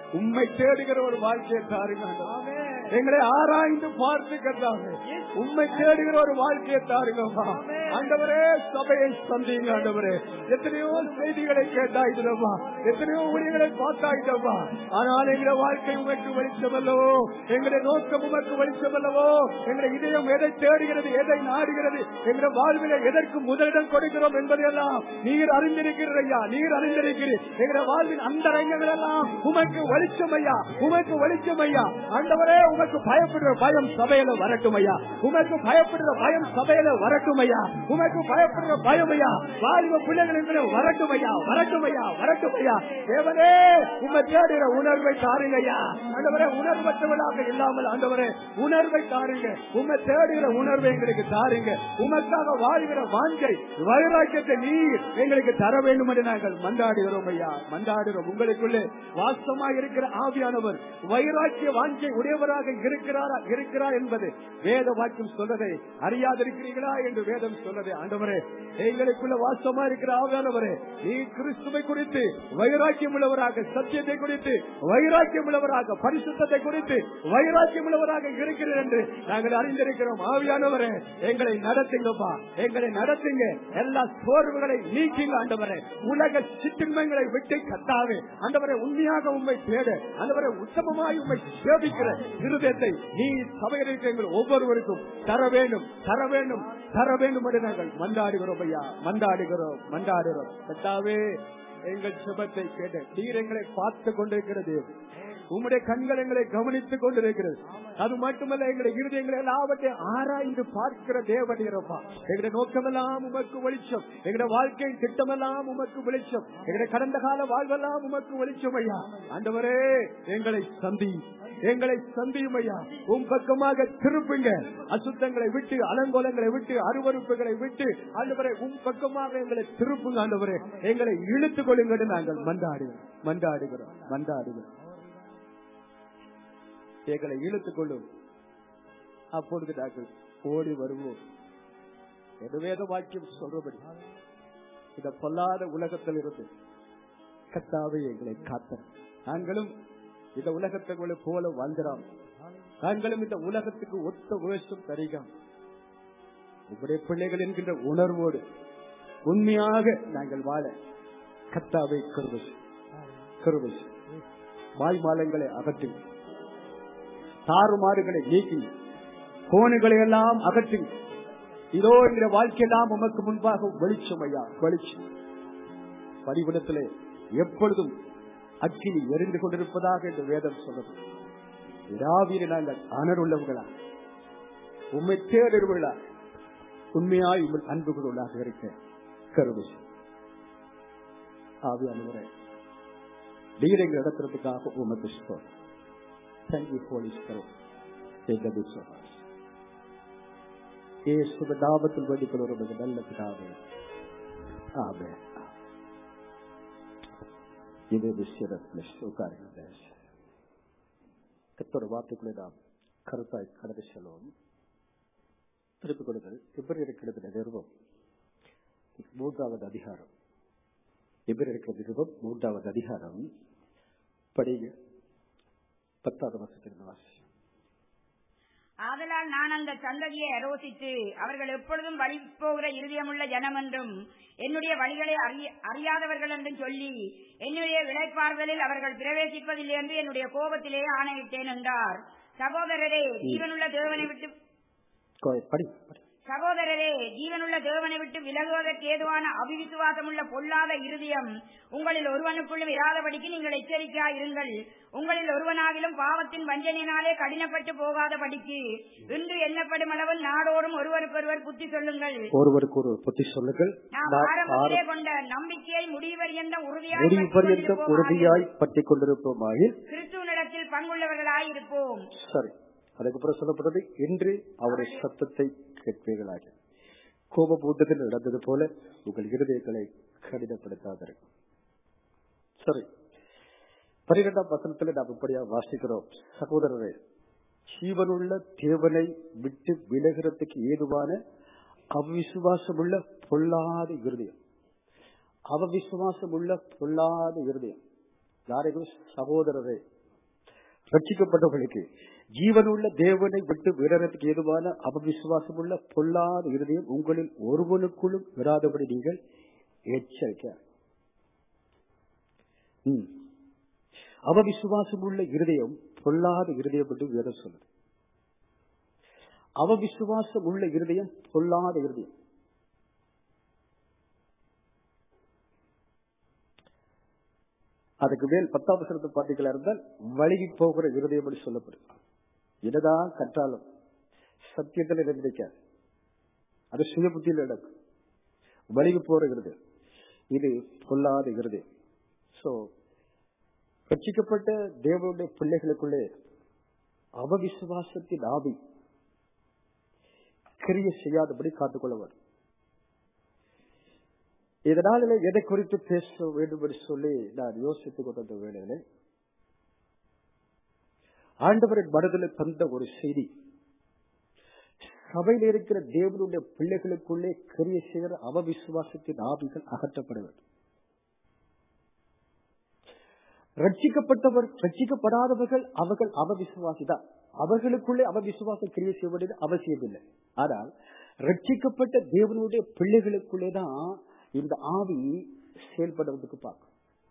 உண்மை தேடுகிற ஒரு வாழ்க்கையை தாருங்க ஆண்டவரே. எங்களை ஆராய்ந்து பார்த்து கட்டாங்க உண்மை தேடுகிற ஒரு வாழ்க்கையை தாருங்கம்மா ஆண்டவரே சபையை சந்திங்க ஆண்டவரே எத்தனையோ செய்திகளை கேட்டாயிட்டோமா எத்தனையோ ஊழியர்களை பார்த்தாயிட்டோமா ஆனால் எங்களை வாழ்க்கை உமக்கு வெளிச்சமல்லவோ எங்களுடைய நோக்கம் உமக்கு வெளிச்சமல்லவோ எங்களுடைய இதயம் எதை தேடுகிறது எதை நாடுகிறது எங்களுடைய வாழ்வில எதற்கு முதலிடம் கொடுக்கிறோம் என்பதையெல்லாம் நீர் அறிந்திருக்கிறீர் ஐயா நீர் அறிந்திருக்கிறீர் எங்களுடைய வாழ்வின் அந்த ரங்கங்கள் எல்லாம் உமக்கு வெளிச்சம் ஐயா உமக்கு வெளிச்சம் ஐயா ஆண்டவரே உமக்கு பயப்படுற பயம் சபையில வரட்டும் ஐயா உமக்கு பயப்படுற பயம் சபையில வரட்டும் ஐயா உமக்கு பயப்படுற பயம் ஐயா வாலிப பிள்ளைகளுக்கு வரட்டும் ஐயா வரட்டும் ஐயா வரட்டும் ஐயா தேவனே உமை தேடுகிற உணர்வை தாருங்க ஐயா ஆண்டவரே உணர்வற்றவளாக இல்லாமல் ஆண்டவரே உணர்வை தாருங்க உமை தேடுகிற உணர்வை எங்களுக்கு தாருங்க உமக்காக வாழ்கிற வாஞ்சை வைராக்கியத்தை நீர் எங்களுக்கு தர வேண்டும் என்று நாங்கள் மன்றாடுகிறோம் ஐயா மன்றாடுகிறோம் உங்களுக்குள்ளே வாசமா இருக்கிற ஆவியானவர் வைராக்கிய வாஞ்சை உடையவராக இருக்கிறாரா இருக்கிறார் என்பது வேத வாக்கியம் சொல்றதை அறியாதிருக்கிறீர்களா என்று வேதம் சொல்றதை ஆண்டவரே எங்களுக்குள்ள வாசமா இருக்கிற ஆவியானவரே நீ கிறிஸ்துவை குறித்து வைராக்கியம் உள்ளவராக சத்தியத்தை குறித்து வைராக்கியம் உள்ளவராக பரிசுத்தத்தை குறித்து வைராக்கியம் உள்ளவராக இருக்கிறீர் என்று நாங்கள் அறிந்திருக்கிறோம் ஆவியானவரே எங்களை நடத்துங்கப்பா எங்களை நடத்துங்க எல்லா சோர்வுகளை நீக்கிங்க ஆண்டவரே உலக சிற்றின்மைகளை விட்டு கத்தாவே ஆண்டவரை உண்மையாக உண்மை தேட ஆண்டவரை உத்தமமாய் உண்மை சேவிக்கிற இருதயத்தை நீ சபையில் இருக்கிற எங்கள் ஒவ்வொருவருக்கும் தர வேண்டும் தர வேண்டும் தர வேண்டும் என்று நாங்கள் மன்றாடுகிறோம் ஐயா மன்றாடுகிறோம் மன்றாடுகிறோம் கத்தாவே எங்கள் சுபத்தை கேட்டு நீர் எங்களை பார்த்து கொண்டிருக்கிறது உம்முடைய கண்கள் எங்களை கவனித்துக் கொண்டிருக்கிறது அது மட்டுமல்ல எங்களுடைய இருதயங்களை எல்லாவற்றையும் ஆராய்ந்து பார்க்கிற தேவனீரப்பா எங்களுடைய நோக்கமெல்லாம் உமக்கு வெளிச்சம் எங்களுடைய வாழ்க்கையின் திட்டமெல்லாம் உமக்கு வெளிச்சம் எங்களுடைய கடந்த கால வாழ்வெல்லாம் உமக்கு வெளிச்சம் ஐயா ஆண்டவரே எங்களை சந்தி எங்களை சந்தியும் ஐயா உன் பக்கமாக திருப்புங்க அசுத்தங்களை விட்டு அலங்கோலங்களை விட்டு அருவறுப்புகளை விட்டு ஆண்டவரே உன் பக்கமாக எங்களை திருப்புங்க ஆண்டவரே எங்களை இழுத்துக் கொள்ளுங்கள் நாங்கள் மன்றாடுகிறோம் மன்றாடுகிறோம் மன்றாடுகிறோம் எங்களை இழுத்துக் கொள்ளும் அப்பொழுது நாங்கள் ஓடி வருவோம் என் வேத வாக்கியம் சொல்றபடி இந்த பொல்லாத உலகத்தில் இருந்து கத்தாவே எங்களை காத்த நாங்களும் இந்த உலகத்தை போல வாழ்கிறோம் நாங்களும் இந்த உலகத்துக்கு ஒத்த வேஷம் தருகிறோம் உங்களுடைய பிள்ளைகள் என்கின்ற உணர்வோடு உண்மையாக நாங்கள் வாழ கத்தாவை கருவசி கருவசி வாய்மாலங்களை அகற்றி தாறுமாறுகளை நீக்கி கோணுகளை எல்லாம் அகற்றி இதோ இந்த வாழ்க்கையெல்லாம் உமக்கு முன்பாக வெளிச்சம் ஐயா வெளிச்சம் பரிபுடத்திலே எப்பொழுதும் அக்கினி எரிந்து கொண்டிருப்பதாக இந்த வேதம் சொல்லுது விராவியில் நாங்கள் அனருள்ளவர்களா உண்மை தேடுவர்களா உண்மையாய் உங்கள் அன்புகளோடாக இருக்க கருவி ஆவியானவரை நீர் எங்கள் இடத்திற்காக உமக்கு ஸ்தோத்திரம் Thank you, Holy Spirit. Take the bits of us. இயேசுவின் நாமத்தில் வேண்டிக் ஒரு நல்ல பிதாவே ஆமே இது விஷயத்தில் கத்தோட வார்த்தைக்குள்ளே நாம் கருத்தாய் கடந்து செல்வோம் திருப்பி கொடுங்கள் எப்படி இருக்கிறது நிறுவம் மூன்றாவது அதிகாரம் எப்படி இருக்கிறது நிறுவம் மூன்றாவது அதிகாரம் படிங்க பத்தாவது வருஷத்திற்கு வாசி ஆதலால் நான் அந்த சந்ததியை அரோசித்து அவர்கள் எப்பொழுதும் வழி போகிற இருதயமுள்ள ஜனம் என்றும் என்னுடைய வழிகளை அறிய- அறியாதவர்கள் என்றும் சொல்லி என்னுடைய விளைப்பார்களில் அவர்கள் பிரவேசிப்பதில்லை என்று என்னுடைய கோபத்திலே ஆணையிட்டேன் என்றார் சகோதரரே ஜீவனுள்ள தேவனை விட்டு கோய், படி படி. சகோதரரே ஜீவனுள்ள தேவனை விட்டு விலகுவதற்கு ஏதுவான அபிவிசுவாசமுள்ள பொல்லாத இருதயம் உங்களில் ஒருவனுக்குள்ளும் இராதபடிக்கு நீங்கள் எச்சரிக்கையா இருங்கள் உங்களில் ஒருவனாகிலும் பாவத்தின் வஞ்சனையினாலே கடினப்பட்டு போகாதபடிக்கு இன்று எண்ணப்படும் அளவு நாடோறும் ஒருவருக்கொருவர் புத்தி சொல்லுங்கள் ஒருவருக்கு ஒரு புத்தி சொல்லுங்கள் நாம் நாம் ஆரம்பத்திலே ஆரம்- கொண்ட நம்பிக்கையை முடிவரியந்த உறுதியாய் முடிவு பற்றிக் பரியந்தம் கொண்டிருப்போமாக உறுதியாய் பற்றிக் கொண்டிருப்போமாயில் கிறிஸ்துவனிடத்தில் பங்குள்ளவர்களாய் இருப்போம் சரி அதுக்கப்புறம் சொல்லப்பட்டது இன்று அவருடைய சத்தத்தை கேட்பீர்களாக கோபபூட்டத்தில் நடந்தது போல உங்கள் இருதயங்களை கடினப்படுத்தாதீர்கள் சரி பன்னிரெண்டாம் வசனத்தில் நாம் இப்படியா வாசிக்கிறோம் சகோதரரே ஜீவனுள்ள தேவனை விட்டு விலகிறதுக்கு ஏதுவான அவிசுவாசமுள்ள பொல்லாத இருதயம் அவவிசுவாசமுள்ள பொல்லாத இருதயம் யாரையும் சகோதரரே ரட்சிக்கப்பட்டவர்களுக்கு ஜீவனுள்ள தேவனை விட்டு விரறதுக்கு ஏதுவான அபவிசுவாசமுள்ள பொல்லாத இருதயம் உங்களில் ஒருவனுக்குள்ளும் விராதபடி நீங்கள் எச்சரிக்க ம். அவவிசுவாசமுள்ள இருதயம் பொல்லாத இருதயம் என்று வேதம் சொல்லுது அவவிசுவாசம் உள்ள இருதயம் பொல்லாத இருதயம் அதுக்கு மேல் பத்தாம் வசனத்தை பார்த்தீங்களா இருந்தால் வழுகி போகிற இருதயம் என்று சொல்லப்படும் என்னதான் கற்றாலும் சத்தியத்தில் நிர்ணயிக்காது அது சுய புத்தியில் நடக்கும் வழுகி போற இருதயம் இது பொல்லாத இருதயம் சோ ரட்சிக்கப்பட்ட தேவனுடைய பிள்ளைகளுக்குள்ளே அவவிசுவாசத்தின் ஆவி கிரிய செய்யாதபடி காத்துக்கொள்ளவர் இதனால எதை குறித்து பேச வேண்டும் என்று சொல்லி நான் யோசித்துக் கொண்ட வேளையிலே ஆண்டவரின் மனதில் தந்த ஒரு செய்தி சபையில் இருக்கிற தேவனுடைய பிள்ளைகளுக்குள்ளே கிரிய செய்கிற அவவிசுவாசத்தின் ஆவிகள் அகற்றப்பட வேண்டும் ரட்சிக்கப்பட்டவர் ரட்சிக்கப்படாதவர்கள் அவர்கள் அவவிசுவாசிதான் அவர்களுக்குள்ளே அவவிசுவாசம் கிரியை செய்ய வேண்டியது அவசியம் இல்லை ஆனால் ரட்சிக்கப்பட்ட தேவனுடைய பிள்ளைகளுக்குள்ளே தான் இந்த ஆவி செயல்படுவதற்கு பார்க்கும்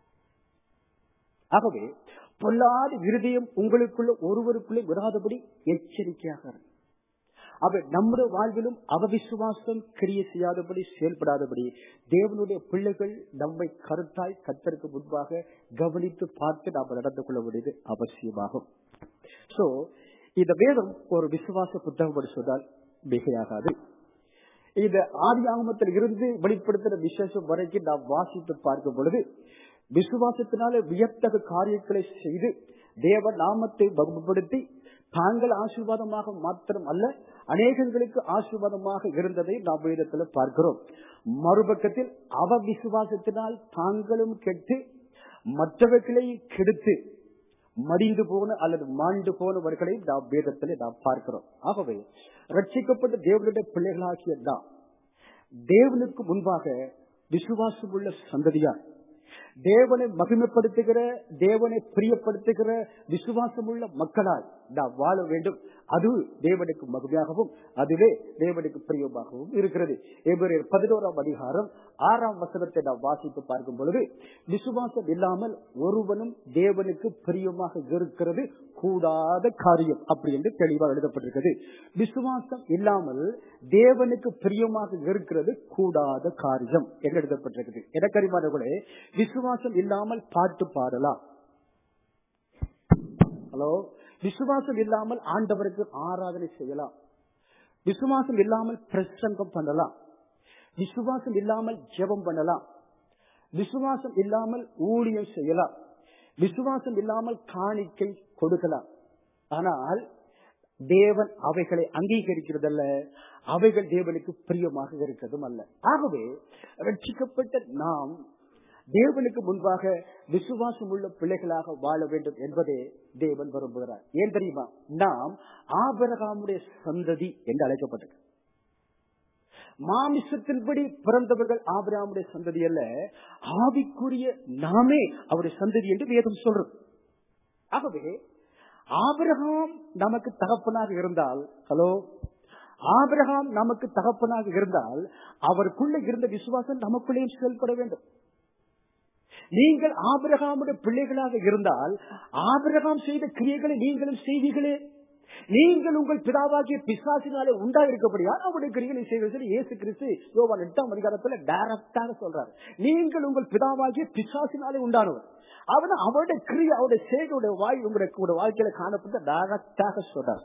ஆகவே பொல்லாத இருதயம் உங்களுக்குள்ள ஒருவருக்குள்ளே விடாதபடி எச்சரிக்கையாக இருக்கும் அவை நம்முடைய வாழ்விலும் அவவிசுவாசம் கிரிய செய்யாதபடி செயல்படாதபடி தேவனுடைய பிள்ளைகள் நம்மை கருத்தாய் கத்தருக்கு முன்பாக கவனித்து பார்த்து நாம் நடந்து கொள்ள வேண்டியது அவசியமாகும் சோ இந்த வேதம் ஒரு விசுவாச புத்தகம் என்று சொன்னால் மிகையாகாது இந்த ஆதி ஆகமத்தில் இருந்து வெளிப்படுத்துகிற விசேஷம் வரைக்கும் நாம் வாசித்து பார்க்கும் பொழுது விசுவாசத்தினால வியத்தக காரியங்களை செய்து தேவ நாமத்தை வகுப்படுத்தி தாங்கள் ஆசீர்வாதமாக மாத்திரம் அல்ல அநேகங்களுக்கு ஆசீர்வாதமாக இருந்ததை நாம் வேதத்தில் பார்க்கிறோம் மறுபக்கத்தில் அவ விசுவாசத்தினால் தாங்களும் கெட்டு மற்றவர்களை கெடுத்து மடிந்து போன அல்லது மாண்டு போனவர்களை நாம் வேதத்தில் நாம் பார்க்கிறோம் ஆகவே ரட்சிக்கப்பட்ட தேவனுடைய பிள்ளைகளாகிய நாம் தேவனுக்கு முன்பாக விசுவாசம் உள்ள சந்ததியார் தேவனை மகிமைப்படுத்துகிற தேவனை பிரியப்படுத்துகிற விசுவாசமுள்ள மக்களால் நாம் வாழ வேண்டும் அது தேவனுக்கு மகிமையாகவும் அதுவே தேவனுக்கு பிரியமாகவும் இருக்கிறது எபிரேயர் பதினோராம் அதிகாரம் ஆறாம் வசனத்தை நாம் வாசித்து பார்க்கும் பொழுது விசுவாசம் இல்லாமல் ஒருவனும் தேவனுக்கு பிரியமாக இருக்கிறது கூடாத காரியம் அப்படி என்று தெளிவாக எழுதப்பட்டிருக்கிறது விசுவாசம் இல்லாமல் தேவனுக்கு பிரியமாக இருக்கிறது கூடாத காரியம் என்று எழுதப்பட்டிருக்கிறது எனக்கறிமானவர்களே விசுவாசம் இல்லாமல் பாட்டு பாடலாம் ஹலோ விசுவாசம் இல்லாமல் ஆண்டவருக்கு ஆராதனை செய்யலாம் விசுவாசம் இல்லாமல் பிரசங்கம் பண்ணலாம் விசுவாசம் இல்லாமல் ஜெபம் பண்ணலாம் விசுவாசம் இல்லாமல் ஊழியம் செய்யலாம் விசுவாசம் இல்லாமல் காணிக்கை கொடுக்கலாம் ஆனால் தேவன் அவைகளை அங்கீகரிக்கிறதல்ல அவைகள் தேவனுக்கு பிரியமாக இருக்கிறதும் அல்ல ஆகவே ரட்சிக்கப்பட்ட நாம் தேவனுக்கு முன்பாக விசுவாசம் உள்ள பிள்ளைகளாக வாழ வேண்டும் என்பதே தேவன் விரும்புகிறார் ஏன் தெரியுமா நாம் ஆபரகாமுடைய சந்ததி என்று அழைக்கப்பட்டது மாமிசத்தின்படி பிறந்தவர்கள் ஆபிரகாமுடைய சந்ததி அல்ல ஆவிக்குரிய நாமே அவருடைய சந்ததி என்று வேதம் சொல்றது ஆகவே ஆபிரகாம் நமக்கு தகப்பனாக இருந்தால் ஹலோ ஆபிரகாம் நமக்கு தகப்பனாக இருந்தால் அவருக்குள்ள இருந்த விசுவாசம் நமக்குள்ளேயும் செயல்பட வேண்டும் நீங்கள் ஆபிரகாமுடைய பிள்ளைகளாக இருந்தால் ஆபிரகாம் செய்த கிரியைகளை நீங்களும் செய்வீர்களே நீங்கள் உங்கள் பிதாவாகிய பிசாசினாலே உண்டா இருக்கப்படியால் அவருடைய கிரிகளை செய்வது இயேசு கிறிஸ்து யோவான் எட்டாம் அதிகாரத்துல டைரக்டாக சொல்றாரு நீங்கள் உங்கள் பிதாவாகிய பிசாசினாலே உண்டானவர் அவன் அவருடைய கிரியை அவருடைய செய்கையுடைய வாய் உங்களுடைய வாழ்க்கையில காணப்பட்ட டைரக்டாக சொல்றார்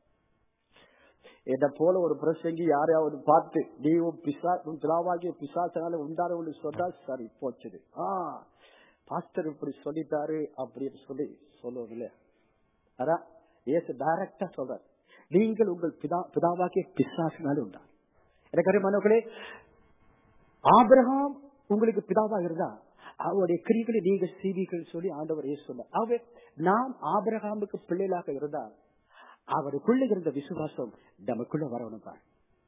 என்ன போல ஒரு பிரசங்கி யாரையாவது பார்த்து நீ உன் பிசா உன் பிதாவாகிய பிசாசனால உண்டானவன்னு சொன்னால் சரி போச்சுது ஆ பாஸ்டர் இப்படி சொல்லிட்டாரு அப்படின்னு சொல்லி சொல்லுவது இல்லையா அதான் ஏசு டைரக்டா சொல்றார் நீங்கள் உங்கள் பிதா பிதாவாகிய பிசாசினால உண்டா எனக்கு அறிமானவர்களே ஆபிரகாம் உங்களுக்கு பிதாவாக இருந்தா அவருடைய கிரிகளை நீங்க செய்வீர்கள் சொல்லி ஆண்டவர் ஏசு சொன்னார் ஆகவே நாம் ஆபிரகாமுக்கு பிள்ளைகளாக இருந்தால் அவருக்குள்ள இருந்த விசுவாசம் நமக்குள்ள வரணும் தான்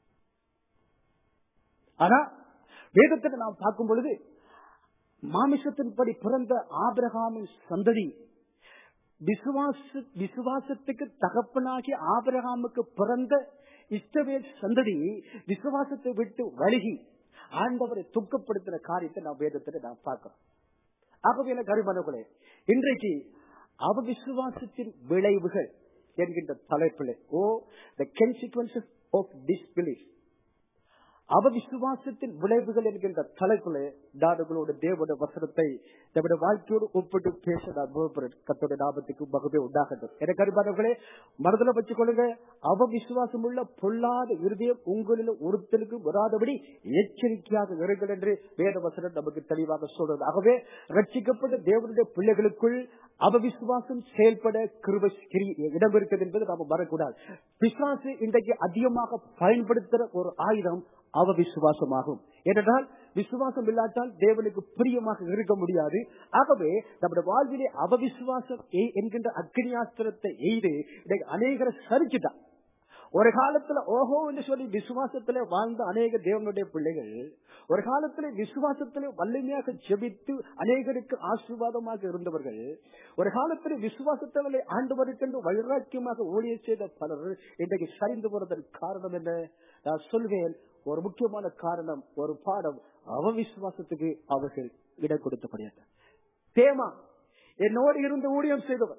ஆனா வேதத்தை நாம் பார்க்கும் பொழுது மாமிசத்தின்படி பிறந்த ஆபிரகாமின் சந்ததி விசுவாச விசுவாசத்துக்கு தகப்பனாகி ஆபிரகாமுக்கு பிறந்த இஸ்ரவேல் சந்ததி விசுவாசத்தை விட்டு வழுகி ஆண்டவரை துக்கப்படுத்துற காரியத்தை நாம் வேதத்தில் நாம் பார்க்கிறோம் ஆகவே கருமனங்களே இன்றைக்கு அவவிசுவாசத்தின் விளைவுகள் என்கின்ற தலைப்பில் ஓ த கன்சிக்வன்சஸ் ஆஃப் டிஸ்பிலீஃப் அவவிசுவாசத்தின் விளைவுகள் என்கின்ற தலைப்பிலே நாடுகளோட தேவட வசனத்தை நம்முடைய வாழ்க்கையோடு ஒப்பிட்டு பேச நான் விரும்புகிறேன் கத்தோட லாபத்துக்கு மகவே உண்டாகட்டும் எனக்கு அறிவானவர்களே மனதில் வச்சுக் கொள்ளுங்க அவவிசுவாசம் உள்ள பொல்லாத இருதயம் உங்களில் ஒருத்தனுக்கு வராதபடி எச்சரிக்கையாக இருங்கள் என்று வேத வசனம் நமக்கு தெளிவாக சொல்றது ஆகவே ரட்சிக்கப்பட்ட தேவனுடைய பிள்ளைகளுக்குள் அவவிசுவாசம் செயல்பட கிருப இடம் இருக்குது என்பது நாம மறக்கூடாது விசுவாசு இன்றைக்கு அதிகமாக பயன்படுத்துற ஒரு ஆயுதம் அவ விசுவாசமாகும் ஏனென்றால் விசுவாசம் இல்லாட்டால் தேவனுக்கு பிரியமாக இருக்க முடியாது ஆகவே நம்முடைய வாழ்விலே அவவிசுவாசம் என்கின்ற அக்னியாஸ்திரத்தை எய்து இன்னைக்கு அநேகரை சரிச்சுட்டான் ஒரு காலத்துல ஓஹோ என்று சொல்லி விசுவாசத்துல வாழ்ந்த அநேக தேவனுடைய பிள்ளைகள் ஒரு காலத்துல விசுவாசத்திலே வலிமையாக ஜெபித்து அநேகருக்கு ஆசீர்வாதமாக இருந்தவர்கள் ஒரு காலத்துல விசுவாசத்தவர்களை ஆண்டவருக்கென்று வைராக்கியமாக ஊழிய செய்த பலர் இன்றைக்கு சரிந்து போறதற்கு காரணம் என்ன நான் சொல்வேன் ஒரு முக்கியமான காரணம் ஒரு பாடம் அவ விசுவாசத்துக்கு அவர்கள் இடம் கொடுத்தபடியாக தேமா என்னோடு இருந்து ஊழியம் செய்தவர்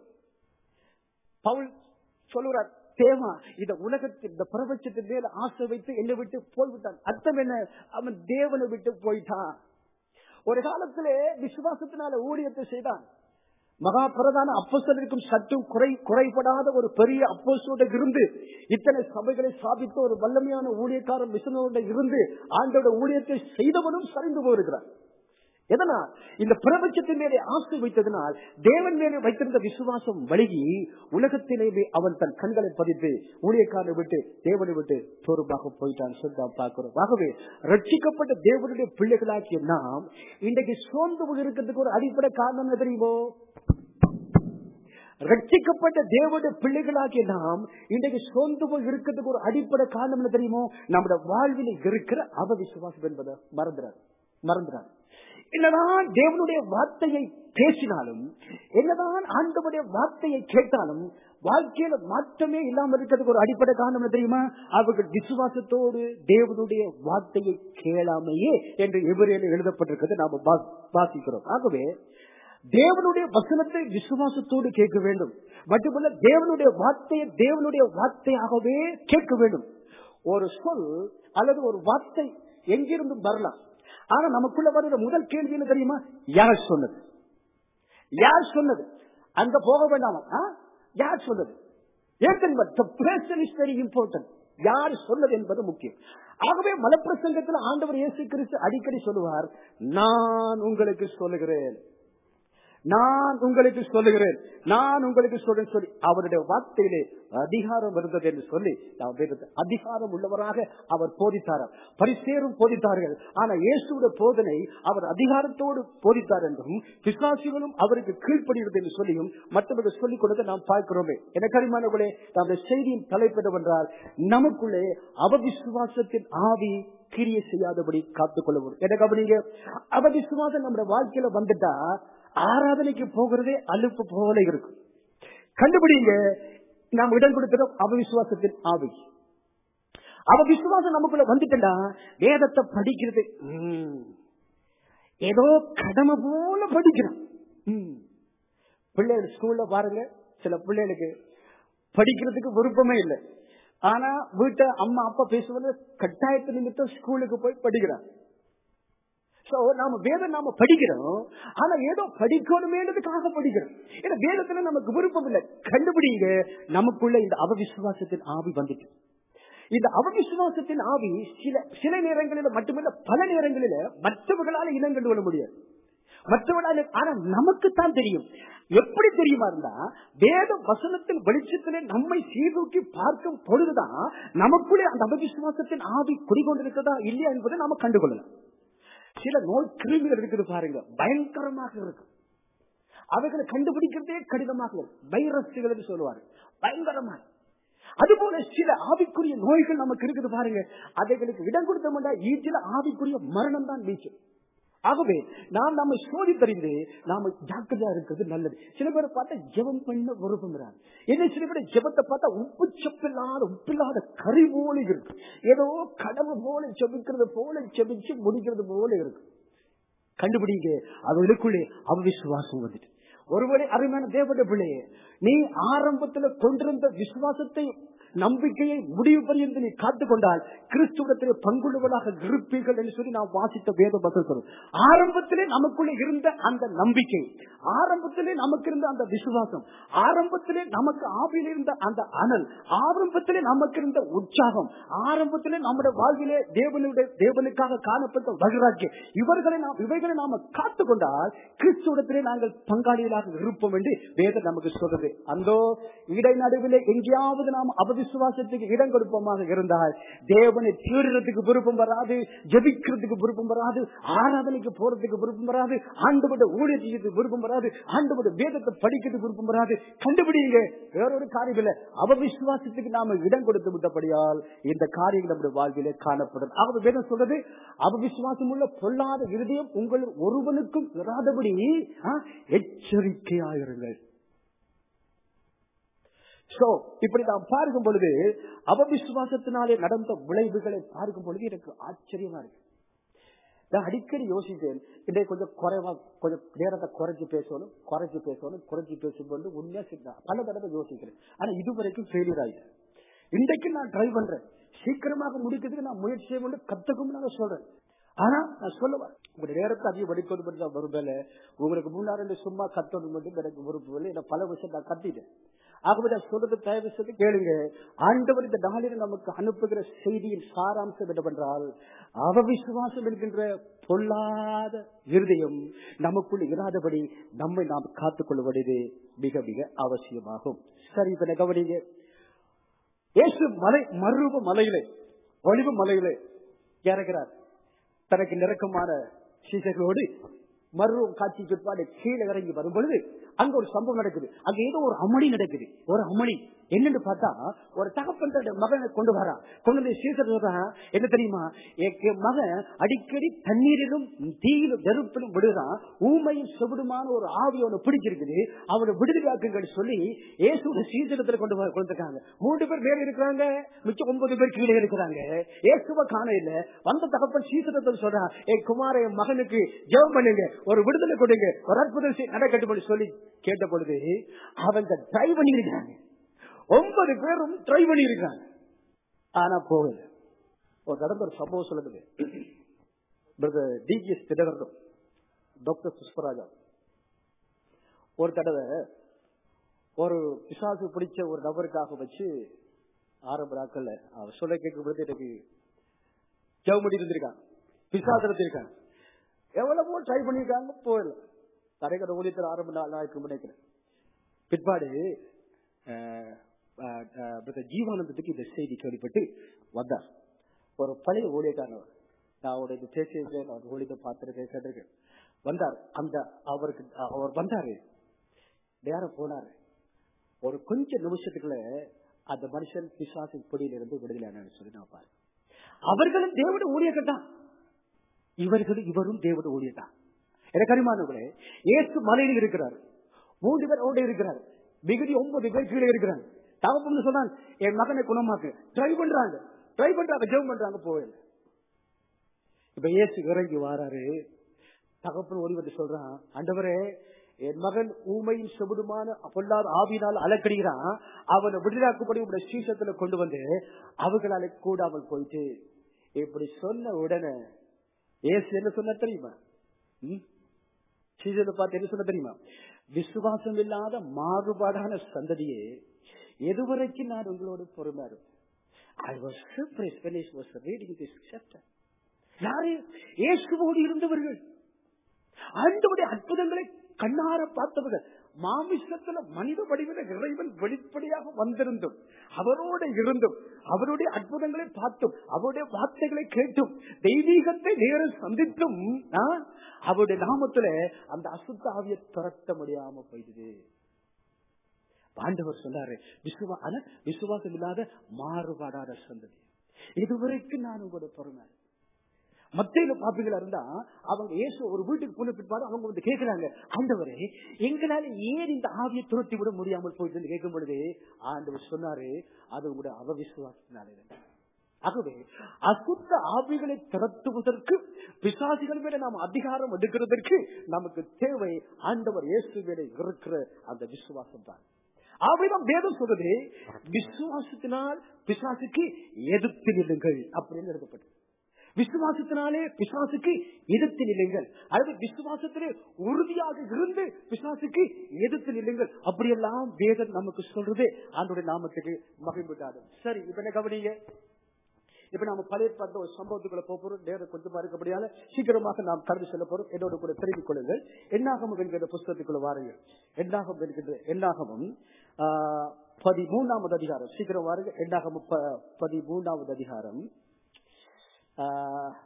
பவுல் சொல்லுறார் தேமா இந்த உலகத்தில் இந்த பிரபஞ்சத்தின் மேல ஆசை வைத்து என்னை விட்டு போய்விட்டான் அர்த்தம் என்ன அவன் தேவனை விட்டு போயிட்டான் ஒரு காலத்திலே விசுவாசத்தினால ஊழியத்தை செய்தான் மகா பிரதான அப்போசலுக்கும் சற்றும் குறை குறைபடாத ஒரு பெரிய அப்போசோட இருந்து இத்தனை சபைகளை சாதித்த ஒரு வல்லமையான ஊழியக்காரன் மிஷனோட இருந்து ஆண்டோட ஊழியத்தை செய்தவனும் சரிந்து போயிருக்கிறார் எதனால் இந்த பிரபஞ்சத்தின் மேலே ஆசை வைத்ததனால் தேவன் மேலே வைத்திருந்த விசுவாசம் வழங்கி உலகத்திலேயே அவன் தன் கண்களை பதித்து ஊழியக்காரனை விட்டு தேவனை விட்டு தோறுமாக போயிட்டான் சொல்லி பார்க்கிறோம் ஆகவே ரட்சிக்கப்பட்ட தேவனுடைய பிள்ளைகளாக்கிய நாம் இன்றைக்கு சோர்ந்து இருக்கிறதுக்கு ஒரு அடிப்படை காரணம் என்ன தெரியுமோ ரட்சிக்கப்பட்ட தேவனுடைய பிள்ளைகளாகிய நாம் இன்றைக்கு சொந்த இருக்கிறதுக்கு ஒரு அடிப்படை காரணம் என்ன தெரியுமோ நம்முடைய வாழ்வில் இருக்கிற அவ விசுவாசம் என்பதை மறந்துறார் மறந்துறார் என்னதான் தேவனுடைய வார்த்தையை பேசினாலும் என்னதான் ஆண்டவருடைய வார்த்தையை கேட்டாலும் வாழ்க்கையில மாற்றமே இல்லாம இருக்கிறதுக்கு ஒரு அடிப்படை காரணம் என்ன தெரியுமா அவர்கள் விசுவாசத்தோடு தேவனுடைய வார்த்தையை கேளாமையே என்று எவரையில எழுதப்பட்டிருக்கிறது நாம வாசிக்கிறோம் ஆகவே தேவனுடைய வசனத்தை விசுவாசத்தோடு கேட்க வேண்டும் மட்டுமல்ல தேவனுடைய வார்த்தையை தேவனுடைய வார்த்தையாகவே கேட்க வேண்டும் ஒரு சொல் அல்லது ஒரு வார்த்தை எங்கிருந்தும் வரலாம் ஆனா நமக்குள்ள வருகிற முதல் கேள்வி என்ன தெரியுமா யார் சொன்னது யார் சொன்னது அங்க போக வேண்டாமா யார் சொன்னது ஏன் தெரியுமா இஸ் வெரி இம்பார்ட்டன்ட் யார் சொன்னது என்பது முக்கியம் ஆகவே மலப்பிரசங்கத்தில் ஆண்டவர் இயேசு கிறிஸ்து அடிக்கடி சொல்லுவார் நான் உங்களுக்கு சொல்லுகிறேன் நான் உங்களுக்கு சொல்லுகிறேன் நான் உங்களுக்கு சொல்றேன் சொல்லி அவருடைய வார்த்தையிலே அதிகாரம் இருந்தது என்று சொல்லி அதிகாரம் உள்ளவராக அவர் போதித்தார் பரிசேரும் போதித்தார்கள் ஆனா இயேசுடைய போதனை அவர் அதிகாரத்தோடு போதித்தார் என்றும் விசுவாசிகளும் அவருக்கு கீழ்ப்படுகிறது என்று சொல்லியும் மற்றவர்கள் சொல்லிக் கொடுக்க நாம் பார்க்கிறோமே என கரிமானங்களே நம்முடைய செய்தியின் தலைப்பெற்றவென்றால் நமக்குள்ளே அவவிசுவாசத்தின் ஆவி கிரிய செய்யாதபடி காத்துக் கொள்ளவும் என கவனிங்க அவவிசுவாசம் நம்முடைய வாழ்க்கையில வந்துட்டா ஆராதனைக்கு போகிறதே அலுப்பு போல இருக்கும் கண்டுபிடிங்க நாம் இடம் கொடுக்கிறோம் அவவிசுவாசத்தின் ஆவி அவ விசுவாசம் நமக்குள்ள வந்துட்டா வேதத்தை படிக்கிறது ஏதோ கடமை போல படிக்கிறோம் பிள்ளைகள் ஸ்கூல்ல பாருங்க சில பிள்ளைகளுக்கு படிக்கிறதுக்கு விருப்பமே இல்லை ஆனா வீட்டை அம்மா அப்பா பேசுவது கட்டாயத்து நிமித்தம் ஸ்கூலுக்கு போய் படிக்கிறான் சோ நாம வேதம் நாம படிக்கிறோம் ஆனா ஏதோ படிக்கணுமேன்றதுக்காக படிக்கிறோம் ஏன்னா வேதத்துல நமக்கு விருப்பம் இல்லை கண்டுபிடிங்க நமக்குள்ள இந்த அவவிசுவாசத்தின் ஆவி வந்துட்டு இந்த அவவிசுவாசத்தின் ஆவி சில சில நேரங்களில் மட்டுமல்ல பல நேரங்களில மற்றவர்களால இனம் கண்டு கொள்ள முடியாது மற்றவர்களால ஆனா நமக்கு தான் தெரியும் எப்படி தெரியுமா இருந்தா வேத வசனத்தின் வெளிச்சத்திலே நம்மை சீர்தூக்கி பார்க்கும் பொழுதுதான் நமக்குள்ளே அந்த அவவிசுவாசத்தின் ஆவி குடிகொண்டிருக்கிறதா இல்லையா என்பதை நாம கண்டுகொள்ளலாம் சில நோய் கிருமிகள் இருக்குது பாருங்க பயங்கரமாக இருக்கு அவைகளை கண்டுபிடிக்கிறதே கடினமாக இருக்கும் வைரஸ்கள் என்று சொல்லுவாரு பயங்கரமாக அதுபோல சில ஆவிக்குரிய நோய்கள் நமக்கு இருக்குது பாருங்க அவைகளுக்கு இடம் கொடுத்தோம்னா ஈட்டில ஆவிக்குரிய மரணம் தான் நீச்சல் ஆகவே நாம் நம்ம சோதித்தறிந்து நாம ஜாக்கிரதையா இருக்கிறது நல்லது சில பேரை பார்த்தா ஜெபம் பண்ண விரும்புகிறாங்க என்ன சில பேர் ஜெபத்தை பார்த்தா உப்பு சப்பில்லாத உப்பில்லாத கறி போல இருக்கு ஏதோ கடவு போல செபிக்கிறது போல செபிச்சு முடிக்கிறது போல இருக்கு கண்டுபிடிங்க அவர்களுக்குள்ளே அவிசுவாசம் வந்துட்டு ஒருவரை அருமையான தேவட பிள்ளையே நீ ஆரம்பத்துல கொண்டிருந்த விசுவாசத்தை நம்பிக்கையை முடிவு பரியந்து நீ காத்துக் கொண்டால் கிறிஸ்துவத்திலே பங்குள்ளவர்களாக இருப்பீர்கள் என்று சொல்லி நாம் வாசித்த வேத பக்தர்கள் ஆரம்பத்திலே நமக்குள்ளே இருந்த அந்த நம்பிக்கை ஆரம்பத்திலே நமக்கு இருந்த அந்த விசுவாசம் ஆரம்பத்திலே நமக்கு ஆவியில் இருந்த அந்த அனல் ஆரம்பத்திலே நமக்கு இருந்த உற்சாகம் ஆரம்பத்திலே நம்முடைய வாழ்விலே தேவனுடைய தேவனுக்காக காணப்பட்ட வைராக்கியம் இவர்களை நாம் இவைகளை நாம காத்துக் கொண்டால் கிறிஸ்துவத்திலே நாங்கள் பங்காளிகளாக இருப்போம் என்று வேதம் நமக்கு சொல்றது அந்தோ இடைநடுவிலே எங்கேயாவது நாம் அபவிசுவாசத்துக்கு இடம் கொடுப்போமாக இருந்தால் தேவனை தேடுறதுக்கு விருப்பம் வராது ஜபிக்கிறதுக்கு விருப்பம் வராது ஆராதனைக்கு போறதுக்கு விருப்பம் வராது ஆண்டுபட்ட ஊழியத்துக்கு விருப்பம் வராது ஆண்டுபட்ட வேதத்தை படிக்கிறதுக்கு விருப்பம் வராது கண்டுபிடிங்க வேறொரு காரியம் இல்ல அபவிசுவாசத்துக்கு நாம இடம் கொடுத்து விட்டபடியால் இந்த காரியங்கள் நம்முடைய வாழ்விலே காணப்படும் ஆகவே வேதம் சொல்றது அபவிசுவாசம் உள்ள பொல்லாத இருதயம் உங்கள் ஒருவனுக்கும் வராதபடி ஆ, எச்சரிக்கையாயிருங்கள் சோ இப்படி நாம் பார்க்கும் பொழுது அவவிசுவாசத்தினாலே நடந்த விளைவுகளை பார்க்கும் பொழுது எனக்கு ஆச்சரியமா இருக்கு நான் அடிக்கடி யோசித்தேன் இன்றைக்கு கொஞ்சம் குறைவா கொஞ்சம் நேரத்தை குறைச்சு பேசணும் குறைச்சு பேசணும் குறைச்சு பேசும்போது உண்மையா சித்தா பல தடவை யோசிக்கிறேன் ஆனா இதுவரைக்கும் ஃபெயிலியர் ஆயிட்டேன் இன்றைக்கு நான் ட்ரை பண்றேன் சீக்கிரமாக முடிக்கிறதுக்கு நான் முயற்சி செய்ய கத்துக்கும் நான் சொல்றேன் ஆனா நான் சொல்லுவேன் உங்களுடைய நேரத்தை அதிகம் படிப்பது பற்றி நான் வருவேல உங்களுக்கு முன்னாடி சும்மா கத்தணும் மட்டும் எனக்கு விருப்பம் இல்லை நான் பல விஷயம் நான் கத்திட்டேன் ஆகவே நான் சொல்றது தயவு செய்து கேளுங்க ஆண்டவர் இந்த நாளில் நமக்கு அனுப்புகிற செய்தியின் சாராம்சம் என்னவென்றால் அவவிசுவாசம் என்கின்ற பொல்லாத இருதயம் நமக்குள் இராதபடி நம்மை நாம் காத்துக் கொள்வது மிக மிக அவசியமாகும் சரி இப்ப கவனிங்க இயேசு மலை மருவ மலையிலே ஒளிவு மலையிலே இறங்குறார் தனக்கு நெருக்கமான சீசர்களோடு மருவம் காட்சி பிற்பாடு கீழே இறங்கி வரும் பொழுது அங்க ஒரு சம்பவம் நடக்குது அங்க ஏதோ ஒரு அமளி நடக்குது ஒரு அமளி என்னன்னு பார்த்தா ஒரு தகப்பன் தன்னுடைய மகனை கொண்டு வரான் கொண்டு வந்து சீசர் சொல்றான் என்ன தெரியுமா என் என் மகன் அடிக்கடி தண்ணீரிலும் தீயிலும் நெருப்பிலும் விடுறான் ஊமையும் செவிடுமான ஒரு ஆவி அவனை பிடிச்சிருக்குது அவனை விடுதலையாக்குங்கள் சொல்லி இயேசு சீசனத்துல கொண்டு வர கொடுத்துருக்காங்க மூன்று பேர் மேல இருக்கிறாங்க மிச்சம் ஒன்பது பேர் கீழே இருக்கிறாங்க இயேசுவ காண இல்ல வந்த தகப்பன் சீசனத்தில் சொல்றான் என் குமார என் மகனுக்கு ஜெபம் பண்ணுங்க ஒரு விடுதலை கொடுங்க ஒரு அற்புதம் செய்- நடக்கட்டும் சொல்லி கேட்ட பொழுது அவங்க ட்ரை பண்ணியிருக்காங்க ஒன்பது பேரும் ட்ரை பண்ணியிருக்காங்க ஆனா போகல ஒரு நடந்த ஒரு சம்பவம் சொல்லுது டிஜிஎஸ் திடவர்தம் டாக்டர் புஷ்பராஜா ஒரு தடவை ஒரு பிசாசு பிடிச்ச ஒரு நபருக்காக வச்சு ஆரம்ப நாட்கள்ல அவர் சொல்ல கேட்கும் பொழுது எனக்கு ஜவுமடி இருந்திருக்காங்க பிசாசு இருந்திருக்காங்க எவ்வளவோ ட்ரை பண்ணிருக்காங்க போயிடல தரைக்கட ஊழியத்தில் ஆரம்ப நாள் ஆயிரம் நினைக்கிறேன் பிற்பாடு அஹ், அஹ், அஹ், brother ஜீவானந்தத்துக்கு இந்த செய்தி கேள்விப்பட்டு வந்தார் ஒரு பழைய ஊழியக்காரர் நான் அவருடைய இந்த பேசியிருக்கேன் அவர் ஊழியத்தை பார்த்திருக்கேன் கேட்டிருக்கேன் வந்தார் அந்த அவருக்கு அவர் வந்தாரு நேரம் போனாரு ஒரு கொஞ்ச நிமிஷத்துக்குள்ள அந்த மனுஷன் பிசாசின் பொடியிலிருந்து விடுதலையானு சொல்லி நான் பாரு அவர்களும் தேவட ஊழியக்கட்டான் இவர்களும் இவரும் தேவட ஊழியத்தான் எனக்கு அறிமானவர்களே இயேசு மலையில் இருக்கிறார் மூன்று பேர் ஓட இருக்கிறார் மிகுதி ஒன்பது பேர் கீழே இருக்கிறாங்க தகப்பன்னு சொன்னான் என் மகனை குணமாக்கு ட்ரை பண்றாங்க ட்ரை பண்றாங்க ஜெபம் பண்றாங்க போயில இப்ப இயேசு இறங்கி வாராரு தகப்பன் ஓடி வந்து சொல்றான் ஆண்டவரே என் மகன் ஊமையும் செவிடுமான பொல்லாத ஆவினால் அலக்கடிகிறான் அவனை விடுதலாக்கும்படி உடைய சீசத்துல கொண்டு வந்து அவங்களால கூடாமல் போயிட்டு இப்படி சொன்ன உடனே ஏசு என்ன சொன்ன தெரியுமா ம்? சீசனை பார்த்து என்ன சொன்ன தெரியுமா விசுவாசம் இல்லாத மாறுபாடான சந்ததியே எதுவரைக்கும் நான் உங்களோடு பொறுமையா இருப்பேன் I was surprised when I was reading this chapter. யாரு இயேசுவோடு இருந்தவர்கள் ஆண்டவருடைய அற்புதங்களை கண்ணார பார்த்தவர்கள் மாமிசத்துல மனித வடிவில இறைவன் வெளிப்படையாக வந்திருந்தும் அவரோடு இருந்தும் அவருடைய அற்புதங்களை பார்த்தும் அவருடைய வார்த்தைகளை கேட்டும் தெய்வீகத்தை நேரம் சந்தித்தும் ஆ, அவருடைய நாமத்துல அந்த அசுத்த ஆவியை துரத்த முடியாம போயிடுது ஆண்டவர் சொன்னாரு விசுவா ஆனா விசுவாசம் இல்லாத மாறுபாடான சந்ததி இதுவரைக்கும் நான் உங்களோட பொறுமை மத்தியில பாப்பிகளா இருந்தா அவங்க இயேசு ஒரு வீட்டுக்கு போன பிற்பாடு அவங்க வந்து கேட்கிறாங்க ஆண்டவரே எங்களால ஏன் இந்த ஆவியை துரத்தி விட முடியாமல் போயிட்டு கேட்கும் பொழுது ஆண்டவர் சொன்னாரு அது உங்களுடைய அவவிசுவாசத்தினாலே ஆகவே அசுத்த ஆவிகளை திரட்டுவதற்கு பிசாசிகள் மேல நாம் அதிகாரம் எடுக்கிறதற்கு நமக்கு தேவை ஆண்டவர் இயேசு மேல இருக்கிற அந்த விசுவாசம் தான் ஆவிடம் வேதம் சொல்றது விசுவாசத்தினால் பிசாசுக்கு எதிர்த்து நில்லுங்கள் அப்படின்னு எழுதப்பட்டது விசுவாசத்தினாலே பிசாசுக்கு எதிர்த்து நில்லுங்கள் அல்லது விசுவாசத்திலே உறுதியாக இருந்து பிசாசுக்கு எதிர்த்து நில்லுங்கள் அப்படியெல்லாம் வேதம் நமக்கு சொல்றது ஆண்டுடைய நாமத்துக்கு மகிழ்ந்துட்டாடும் சரி இப்ப என்ன கவனிங்க இப்ப நாம பழைய பார்த்த ஒரு சம்பவத்துக்குள்ள போக போறோம் நேரம் கொஞ்சமா இருக்கப்படியால சீக்கிரமாக நாம் கடந்து செல்ல போறோம் என்னோட கூட தெரிவிக் கொள்ளுங்கள் எண்ணாகமம் என்கிற புஸ்தகத்துக்குள்ள வாருங்கள் எண்ணாகம் என்கின்ற எண்ணாகமும் ஆஹ், பதிமூணாவது அதிகாரம் சீக்கிரம் வாருங்க எண்ணாகமம் ப- பதிமூணாவது அதிகாரம் ஆஹ்,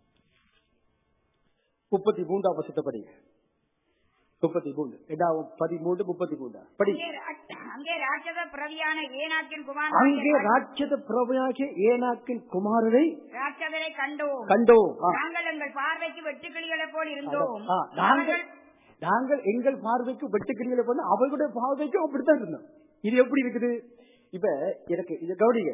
முப்பத்தி மூன்றாம் வருஷத்தை படிங்க முப்பத்தி மூணு எண்ணாகம் பதிமூன்று முப்பத்தி மூன்றா படி அங்கே ரா- அங்கே ராட்சத பிரவியான ஏனாக்கின் அங்கே குமாரன் ராட்சத பிரபையாகிய ஏனாக்கின் குமாரரை ராட்சதரை கண்டோம் கண்டோம் ஆ. நாங்கள் எங்கள் பார்வைக்கு வெட்டுக்கிளிகளைப் போல் இருந்தோம் ஆ, நாங்கள் நாங்கள் எங்கள் பார்வைக்கு வெட்டுக்கிரிகளை பண்ண அவர்களுடைய பார்வைக்கும் அப்படித்தான் இருந்தோம் இது எப்படி இருக்குது இப்ப எனக்கு இத கவனிங்க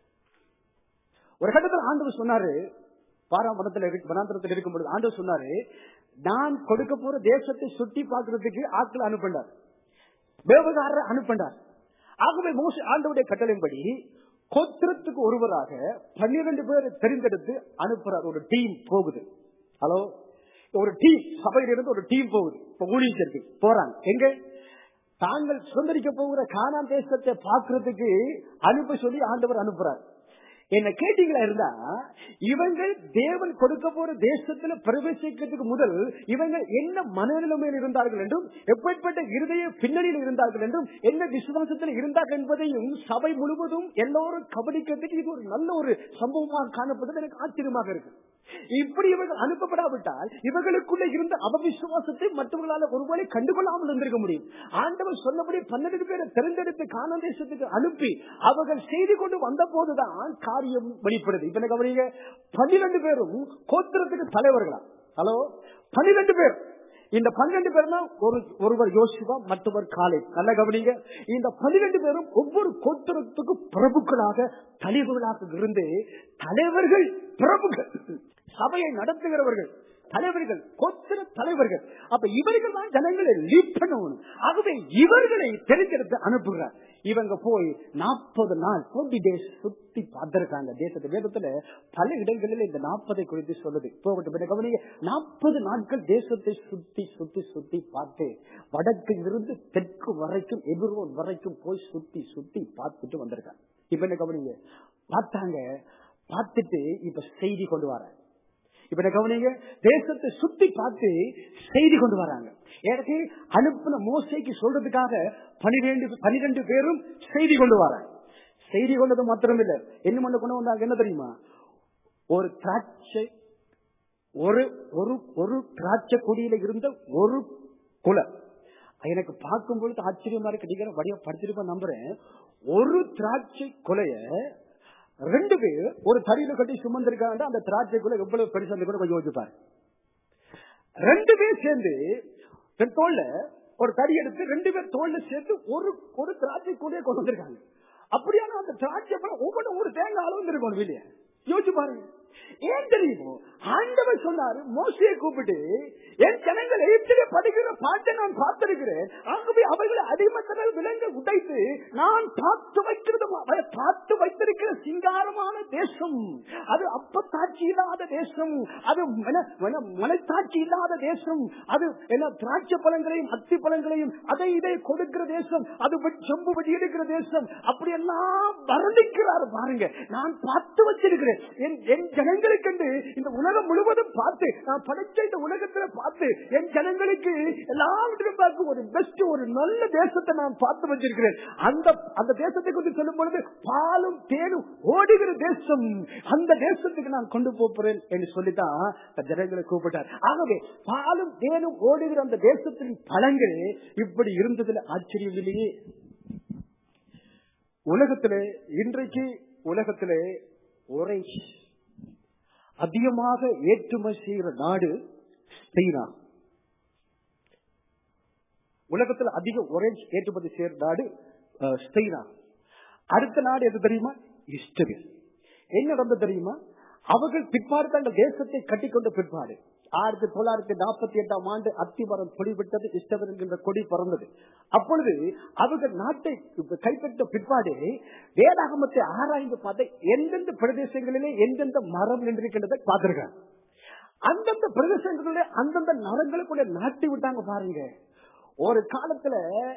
ஒரு கட்டத்தில் ஆண்டவர் சொன்னாரு பாராமணத்துல இருக்கு வனாந்திரத்தில் இருக்கும் பொழுது ஆண்டவர் சொன்னாரு நான் கொடுக்க போற தேசத்தை சுட்டி பார்க்கிறதுக்கு ஆட்கள் அனுப்பினார் வேவகாரர் அனுப்பினார் ஆகவே மோச ஆண்டவுடைய கட்டளையின்படி கோத்திரத்துக்கு ஒருவராக பன்னிரண்டு பேரை தெரிந்தெடுத்து அனுப்புறார் ஒரு டீம் போகுது ஹலோ ஒரு டீம் சபையிலிருந்து ஒரு டீம் போகுது இப்ப ஊழியர்களுக்கு போறாங்க எங்க தாங்கள் சுதந்திரிக்க போகிற கானான் தேசத்தை பார்க்கறதுக்கு அனுப்ப சொல்லி ஆண்டவர் அனுப்புறார் என்ன கேட்டீங்களா இருந்தா இவங்க தேவன் கொடுக்க போற தேசத்துல பிரவேசிக்கிறதுக்கு முதல் இவங்க என்ன மனநிலைமையில் இருந்தார்கள் என்றும் எப்படிப்பட்ட இருதய பின்னணியில் இருந்தார்கள் என்றும் என்ன விசுவாசத்தில் இருந்தார்கள் என்பதையும் சபை முழுவதும் எல்லோரும் கவனிக்கிறதுக்கு இது ஒரு நல்ல ஒரு சம்பவமாக காணப்படுறது எனக்கு ஆச்சரியமாக இருக்கு இப்படி இவர்கள் அனுப்பப்படாவிட்டால் இவர்களுக்குள்ள இருந்த அவவிசுவாசத்தை மற்றவர்களால் ஒருவேளை கண்டுகொள்ளாமல் இருந்திருக்க முடியும் ஆண்டவர் சொன்னபடி பன்னெண்டு பேரை தெரிந்தெடுத்து காண தேசத்துக்கு அனுப்பி அவர்கள் செய்து கொண்டு வந்த போதுதான் காரியம் வெளிப்படுது இப்ப என்ன கவனிங்க பன்னிரண்டு பேரும் கோத்திரத்துக்கு தலைவர்களா ஹலோ பன்னிரண்டு பேர் இந்த பன்னிரண்டு பேர் தான் ஒரு ஒருவர் யோசிவா மற்றவர் காலை நல்ல கவனிங்க இந்த பன்னிரண்டு பேரும் ஒவ்வொரு கோத்திரத்துக்கு பிரபுக்களாக தலைவர்களாக இருந்து தலைவர்கள் பிரபுக்கள் சபையை நடத்துகிறவர்கள் தலைவர்கள் கோத்திர தலைவர்கள் அப்ப இவர்கள் தான் ஜனங்களை லீட் பண்ணணும் ஆகவே இவர்களை தெரிஞ்செடுத்து அனுப்புகிறார் இவங்க போய் நாற்பது நாள் டுவெண்ட்டி டேஸ் சுத்தி பார்த்திருக்காங்க தேசத்து வேதத்துல பல இடங்களில் இந்த நாற்பதை குறித்து சொல்லுது போகட்டும் பின்ன கவனிங்க நாற்பது நாட்கள் தேசத்தை சுத்தி சுத்தி சுத்தி பார்த்து வடக்கில் இருந்து தெற்கு வரைக்கும் எதிர்வோர் வரைக்கும் போய் சுத்தி சுத்தி பார்த்துட்டு வந்திருக்காங்க இப்ப என்ன கவனிங்க பார்த்தாங்க பார்த்துட்டு இப்ப செய்தி கொண்டு வர இப்ப என்ன கவனிங்க தேசத்தை சுத்தி பார்த்து செய்தி கொண்டு வராங்க எனக்கு அனுப்பின மோசைக்கு சொல்றதுக்காக பனிரெண்டு பனிரெண்டு பேரும் செய்தி கொண்டு வராங்க செய்தி கொண்டது மாத்திரம் இல்ல என்ன பண்ண கொண்டு வந்தாங்க என்ன தெரியுமா ஒரு திராட்சை ஒரு ஒரு ஒரு திராட்சை கொடியில இருந்த ஒரு குலை எனக்கு பார்க்கும் பொழுது ஆச்சரியமா இருக்கு நீங்க வடிவ படிச்சிருப்ப நம்புறேன் ஒரு திராட்சை கொலைய ரெண்டு பேர் ஒரு தறியில கட்டி சுமந்திருக்காங்க அந்த திராட்சைக்குள்ள எவ்வளவு பெருசா இருந்து கூட கொஞ்சம் யோசிப்பாரு ரெண்டு பேர் சேர்ந்து தன் தோல்ல ஒரு தறி எடுத்து ரெண்டு பேர் தோல்ல சேர்த்து ஒரு ஒரு திராட்சை கூட கொண்டு வந்திருக்காங்க அப்படியான அந்த திராட்சை பழம் ஒவ்வொரு ஒரு தேங்காய் அளவு இருக்கணும் இல்லையா யோசிச்சு பாருங்க ஏன் தெரியுமோ ஆண்டவர் சொன்னாரு மோசையை கூப்பிட்டு என் ஜனங்கள் எகிப்திலே படிக்கிற பாட்டை நான் பார்த்திருக்கிறேன் ஆகவே அவர்களை அடிமத்தனால் விலங்க உடைத்து நான் பார்த்து வைக்கிறது பார்த்து வைத்திருக்கிற சிங்காரமான தேசம் அது அப்பத்தாட்சி இல்லாத தேசம் அது மன- மன- மனத்தாட்சி இல்லாத தேசம் அது என்ன திராட்சை பழங்களையும் அத்தி பழங்களையும் அதை இதை கொடுக்கிற தேசம் அது வெ- செம்பு வெடி எடுக்கிற தேசம் அப்படி எல்லாம் வர்ணிக்கிறார் பாருங்க நான் பார்த்து வச்சிருக்கிறேன் என் என் ஜனங்களுக்கு இந்த உலகம் முழுவதும் பார்த்து நான் படைச்ச இந்த உலகத்துல பார்த்து என் ஜனங்களுக்கு எல்லாவற்றிலும் பார்த்து ஒரு பெஸ்ட் ஒரு நல்ல தேசத்தை நான் பார்த்து வச்சிருக்கிறேன் அந்த அந்த தேசத்தை குறித்து சொல்லும் பொழுது பாலும் தேனும் ஓடுகிற தேசம் அந்த தேசத்துக்கு நான் கொண்டு போறேன் என்று சொல்லித்தான் அந்த ஜனங்களை கூப்பிட்டார் ஆகவே பாலும் தேனும் ஓடுகிற அந்த தேசத்தின் பழங்கள் இப்படி இருந்ததுல ஆச்சரியம் இல்லையே உலகத்திலே இன்றைக்கு உலகத்திலே ஒரே அதிகமாக ஏற்றுமதி செய்கிற நாடு ஸ்பெயினா உலகத்தில் அதிக ஒரேஞ்ச் ஏற்றுமதி செய்கிற நாடு அஹ், ஸ்பெயினா அடுத்த நாடு எது தெரியுமா இஸ்ரேல் என்ன நடந்தது தெரியுமா அவர்கள் பிற்பாடு தங்கள் தேசத்தை கட்டிக்கொண்ட பிற்பாடு ஆயிரத்தி தொள்ளாயிரத்தி நாற்பத்தி எட்டாம் ஆண்டு அத்திமரம் கொடிவிட்டது இஸ்ரேல் என்கின்ற கொடி பறந்தது அப்பொழுது அவர்கள் நாட்டை கைப்பற்ற பிற்பாடு வேதாகமத்தை ஆராய்ந்து பார்த்த எந்தெந்த பிரதேசங்களிலே எந்தெந்த மரம் நின்றிருக்கின்றதை பார்த்திருக்காங்க அந்தந்த பிரதேசங்களிலே அந்தந்த நரங்களுக்குள்ள நாட்டி விட்டாங்க பாருங்க ஒரு காலத்துல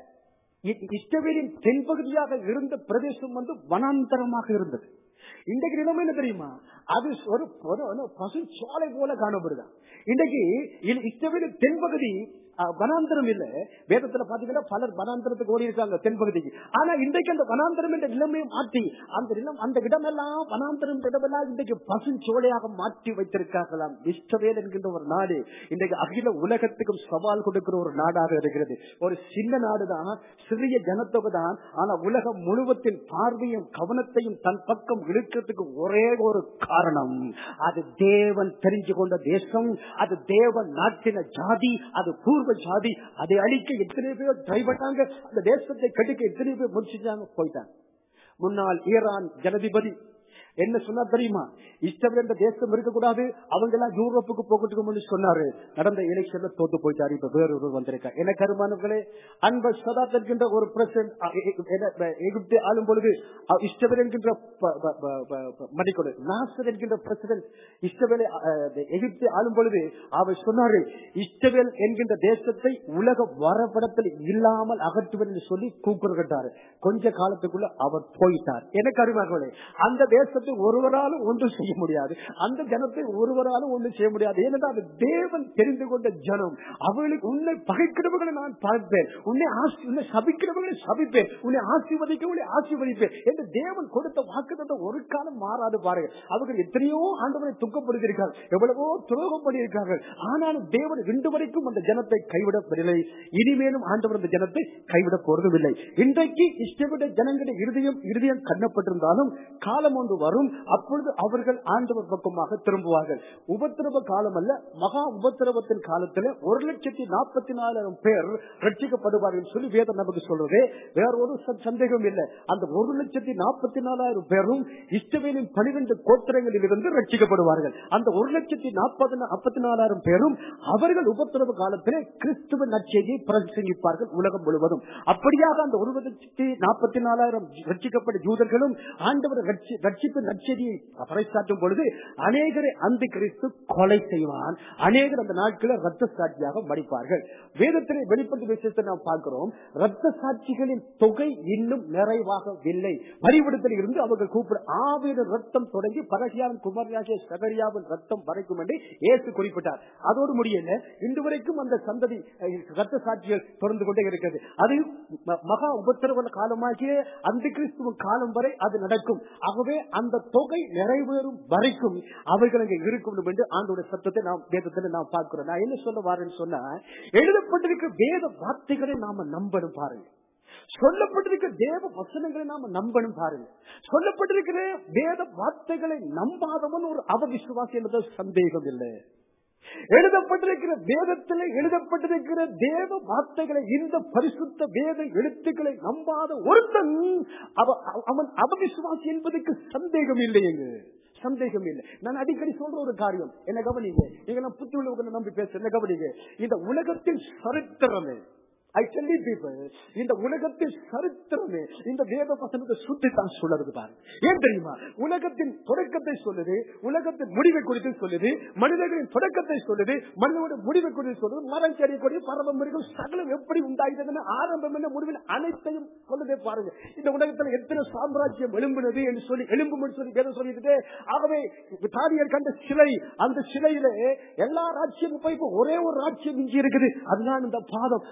இ- இஸ்ரவேலின் தென்பகுதியாக இருந்த பிரதேசம் வந்து வனாந்தரமாக இருந்தது இன்றைக்கு நிலைமை என்ன தெரியுமா அது ஒரு ஒரு- ஒரு பசு சோலை போல காணப்படுதா இன்றைக்கு இ- இஸ்ரவேலின் தென்பகுதி அஹ், வனாந்தரம் இல்ல வேதத்துல பாத்தீங்கன்னா பலர் வனாந்தரத்துக்கு ஓடி இருக்காங்க தென்பகுதிக்கு ஆனா இன்றைக்கு அந்த வனாந்தரம் என்ற நிலைமையை மாற்றி அந்த நிலம் அந்த இடமெல்லாம் வனாந்தரம் என்ற இடமெல்லாம் இன்றைக்கு பசு சோலையாக மாற்றி வைத்திருக்காங்களாம் இஸ்ரவேல் என்கின்ற ஒரு நாடு இன்றைக்கு அகில உலகத்துக்கும் சவால் கொடுக்கிற ஒரு நாடாக இருக்கிறது ஒரு சின்ன நாடுதான் சிறிய ஜனத்தொகை தான் ஆனா உலகம் முழுவத்தின் பார்வையும் கவனத்தையும் தன் பக்கம் இழுக்கிறதுக்கு ஒரே ஒரு காரணம் அது தேவன் தெரிஞ்சு கொண்ட தேசம் அது தேவன் நாட்டின ஜாதி அது பூர்வ ஜாதி அதை அழிக்க எத்தனை பேர் ட்ரை பண்ணாங்க அந்த தேசத்தை கட்டிக்க எத்தனை பேர் முடிச்சுட்டாங்க போயிட்டாங்க முன்னாள் ஈரான் ஜனாதிபதி என்ன சொன்னா தெரியுமா இஷ்டம் என்ற தேசம் இருக்கக்கூடாது அவங்க எல்லாம் யூரோப்புக்கு போகட்டுக்கு சொன்னாரு நடந்த எலெக்ஷன்ல தோத்து போயிட்டாரு இப்ப வேற ஒரு வந்திருக்கா என்ன கருமானவர்களே அன்பர் சதாத் என்கின்ற ஒரு பிரசிடன்ட் எகிப்து ஆளும் பொழுது அஹ், இஷ்டவேல் என்கின்ற ப- ப- ப- ப- ப- மன்னிக்கொடு நாசர் என்கின்ற பிரசிடன்ட் இஷ்டவேலை அஹ், எகிப்து ஆளும் பொழுது அவர் சொன்னாரு இஷ்டவேல் என்கின்ற தேசத்தை உலக வரைபடத்தில் இல்லாமல் அகற்றுவர் என்று சொல்லி கூக்குரல் கட்டாரு கொஞ்ச காலத்துக்குள்ள அவர் போயிட்டார் எனக்கு அறிவார்களே அந்த தேசத்தை ஒருவராலும் ஒன்றும் செய்ய முடியாது அந்த ஜனத்தை ஒருவராலும் ஒன்றும் செய்ய முடியாது ஏனென்றால் அது தேவன் தெரிந்து கொண்ட ஜனம் அவர்களுக்கு உன்னை பகைக்கிறவர்களை நான் பார்ப்பேன் உன்னை ஆசி- உன்னை சபிக்கிறவர்களை சபிப்பேன் உன்னை ஆசீர்வதிக்க உன்னை ஆசீர்வதிப்பேன் என்று தேவன் கொடுத்த வாக்குத்தத்தை ஒரு காலம் மாறாது பாருங்க அவர்கள் எத்தனையோ ஆண்டவரை துக்கப்படுத்தியிருக்கார்கள் எவ்வளவோ துரோகம் பண்ணியிருக்கார்கள் ஆனாலும் தேவன் இன்று வரைக்கும் அந்த ஜனத்தை கைவிடப்படவில்லை இனிமேலும் ஆண்டவர் அந்த ஜனத்தை கைவிட போறதும் இல்லை இன்றைக்கு இஷ்டப்பட்ட ஜனங்களுடைய இருதயம் இருதயம் கண்ணப்பட்டிருந்தாலும் காலம் ஒன்று வரும் அப்பொழுது அவர்கள் ஆண்டவர் பக்கமாக திரும்புவார்கள் உபத்திரவ காலம் அல்ல மகா உபத்திரவத்தின் காலத்தில் ஒரு லட்சத்தி நாற்பத்தி நாலாயிரம் பேர் ரட்சிக்கப்படுவார்கள் சொல்லி வேதம் நமக்கு சொல்றது வேற ஒரு ச- சந்தேகம் இல்லை அந்த ஒரு லட்சத்தி நாற்பத்தி நாலாயிரம் பேரும் இஷ்டவேலின் பனிரெண்டு கோத்திரங்களில் இருந்து ரட்சிக்கப்படுவார்கள் அந்த ஒரு லட்சத்தி நாற்பது நாற்பத்தி நாலாயிரம் பேரும் அவர்கள் உபத்திரவ காலத்திலே கிறிஸ்துவ நற்செய்தியை பிரசங்கிப்பார்கள் உலகம் முழுவதும் அப்படியாக அந்த ஒரு லட்சத்தி நாற்பத்தி நாலாயிரம் ரட்சிக்கப்பட்ட யூதர்களும் ஆண்டவர் ரட்சி- ரட்சிப்பு நற்செய்தியை பறைசாற்றும் பொழுது அநேகரை அந்த கிறிஸ்து கொலை செய்வான் அநேகர் அந்த நாட்களில் ரத்த சாட்சியாக மடிப்பார்கள் வேதத்திலே வெளிப்பட்ட விஷயத்தை நாம் பார்க்கிறோம் ரத்த சாட்சிகளின் தொகை இன்னும் நிறைவாகவில்லை பறிவிடத்தில் இருந்து அவர்கள் கூப்பிட ஆவியின் ரத்தம் தொடங்கி பரகியாவின் குமரியாகிய சகரியாவின் ரத்தம் வரைக்கும் என்று இயேசு குறிப்பிட்டார் அதோடு முடியல இன்று வரைக்கும் அந்த சந்ததி அஹ், ரத்த சாட்சிகள் தொடர்ந்து கொண்டே இருக்கிறது அது ம- மகா உபத்திரவ காலமாகிய அந்த கிறிஸ்துவின் காலம் வரை அது நடக்கும் ஆகவே அந்த தொகை நிறைவேறும் வரைக்கும் அவர்கள் அங்கே இருக்கும் என்று ஆண்டோட சத்தத்தை நாம் வேதத்தில் நாம் பார்க்கிறோம் நான் என்ன சொல்ல வரேன்னு சொன்னா எழுதப்பட்டிருக்கிற வேத வார்த்தைகளை நாம நம்பணும் பாருங்க சொல்லப்பட்டிருக்கிற தேவ வசனங்களை நாம நம்பணும் பாருங்க சொல்லப்பட்டிருக்கிற வேத வார்த்தைகளை நம்பாதவன் ஒரு அவவிசுவாசி என்பது சந்தேகம் இல்லை எழுதப்பட்டிருக்கிற வேதத்தில் எழுதப்பட்டிருக்கிற தேவ வார்த்தைகளை இந்த பரிசுத்த வேத எழுத்துக்களை நம்பாத ஒருத்தன் அவ- அவன் அவவிசுவாசி என்பதற்கு சந்தேகம் இல்லையங்க சந்தேகம் இல்லை நான் அடிக்கடி சொல்ற ஒரு காரியம் என்ன கவனிங்க நீங்க நான் புத்தி உள்ளவங்களை நம்பி பேச என்ன கவனிங்க இந்த உலகத்தின் சரித்திரமே ஐ tell you people, இந்த உலகத்தின் சரித்திரமே இந்த வேத வசனத்தை சுட்டித்தான் சொல்லுறது பாரு ஏன் தெரியுமா உலகத்தின் தொடக்கத்தை சொல்லுது உலகத்தின் முடிவை குறித்து சொல்லுது மனிதர்களின் தொடக்கத்தை சொல்லுது மனிதனுடைய முடிவை குறித்து சொல்லுது மரம் செடி கொடி பரவ மிருகம் சகலம் எப்படி உண்டாயிட்டதுன்னு ஆரம்பம் என்ன முடிவில் அனைத்தையும் சொல்லுதே பாருங்க இந்த உலகத்துல எத்தனை சாம்ராஜ்யம் எழும்பினது என்று சொல்லி எழும்பும் சொல்லி வேதம் சொல்லிட்டு ஆகவே தானியர் கண்ட சிலை அந்த சிலையில எல்லா ராஜ்யமும் போய் இப்ப ஒரே ஒரு ராஜ்யம் இங்கே இருக்குது அதுதான் இந்த பாதம் அது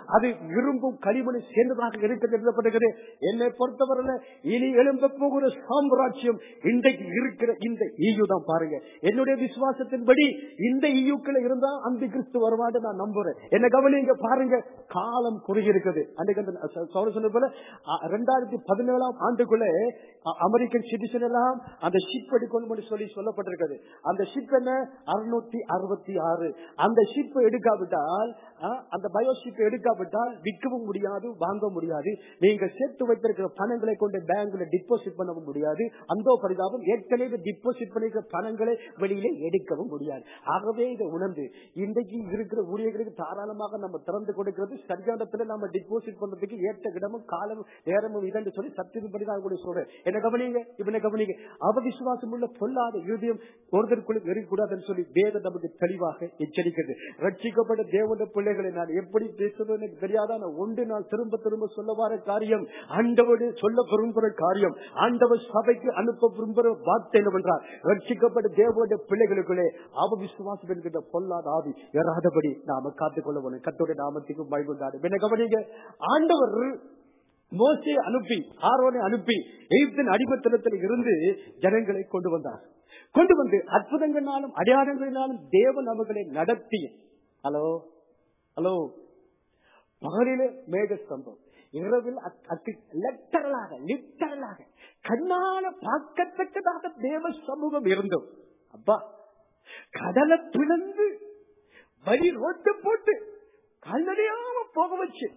இரும்பும் களிமணி சேர்ந்ததாக இருக்கிறது எழுதப்பட்டிருக்கிறது என்னை பொறுத்தவரையில இனி எழும்ப போகிற சாம்ராஜ்யம் இன்றைக்கு இருக்கிற இந்த ஈயு தான் பாருங்க என்னுடைய விசுவாசத்தின்படி இந்த ஈயுக்குள்ள இருந்தா அந்த கிறிஸ்து வருவான்னு நான் நம்புறேன் என்ன கவனிங்க பாருங்க காலம் குறுகி இருக்குது அன்றைக்கு அந்த ச- சௌரவ் சொன்னது போல அ, ரெண்டாயிரத்தி பதினேழாம் ஆண்டுக்குள்ள அ, அமெரிக்கன் சிட்டிசன் எல்லாம் அந்த ஷிப் எடுக்கணும் சொல்லி சொல்லப்பட்டிருக்கிறது அந்த ஷிப் என்ன அறுநூத்தி அறுபத்தி ஆறு அந்த ஷிப் எடுக்காவிட்டால் அ, அந்த பயோஷிப் எடுக்காவிட்டால் விற்கவும் முடியாது வாங்க முடியாது நீங்க சேர்த்து வைத்திருக்கிற பணங்களை கொண்டு பேங்க்ல டிபாசிட் பண்ணவும் முடியாது அந்த பரிதாபம் ஏற்கனவே டிபாசிட் பண்ணிருக்கிற பணங்களை வெளியில எடுக்கவும் முடியாது ஆகவே இதை உணர்ந்து இன்றைக்கு இருக்கிற ஊழியர்களுக்கு தாராளமாக நம்ம திறந்து கொடுக்கிறது சரியானத்துல நம்ம டிபாசிட் பண்றதுக்கு ஏற்ற இடமும் காலமும் நேரமும் இதென்று சொல்லி சத்தியப்படி நான் கூட சொல்றேன் என்ன கவனிங்க இவனை கவனிங்க அவ விசுவாசம் உள்ள பொல்லாத இருதயம் ஒருத்தருக்குள்ள எரியக்கூடாதுன்னு சொல்லி வேத நமக்கு தெளிவாக எச்சரிக்கிறது ரட்சிக்கப்பட்ட தேவனுடைய பிள்ளைகளை நான் எப்படி பேசுறது எனக்கு தெரியாத நான் ஒன்று நான் திரும்ப திரும்ப சொல்ல வர காரியம் ஆண்டவர் சொல்ல விரும்புகிற காரியம் ஆண்டவர் சபைக்கு அனுப்ப விரும்புகிற வார்த்தை என்னவென்றால் ரட்சிக்கப்பட்ட தேவனுடைய பிள்ளைகளுக்குள்ளே அவ விசுவாசம் என்கின்ற பொல்லாத ஆவி எறாதபடி நாம காத்துக்கொள்ள வேணும் கத்தோடைய நாமத்துக்கு பயந்தாடு என்ன கவனிங்க ஆண்டவர் மோசையை அனுப்பி ஆரோனை அனுப்பி எகிப்தின் அடிமத்தனத்தில் இருந்து ஜனங்களை கொண்டு வந்தார் கொண்டு வந்து அற்புதங்களாலும் அடையாளங்களினாலும் தேவன் அவர்களை நடத்தி ஹலோ ஹலோ பகலிலே மேக ஸ்தம்பம் இரவில் லெட்டரலாக லிட்டரலாக கண்ணால பார்க்கத்தக்கதாக தேவ சமூகம் இருந்தோம் அப்பா கடலை பிளந்து வழி ரோட்டு போட்டு கல்லடையாம போக வச்சு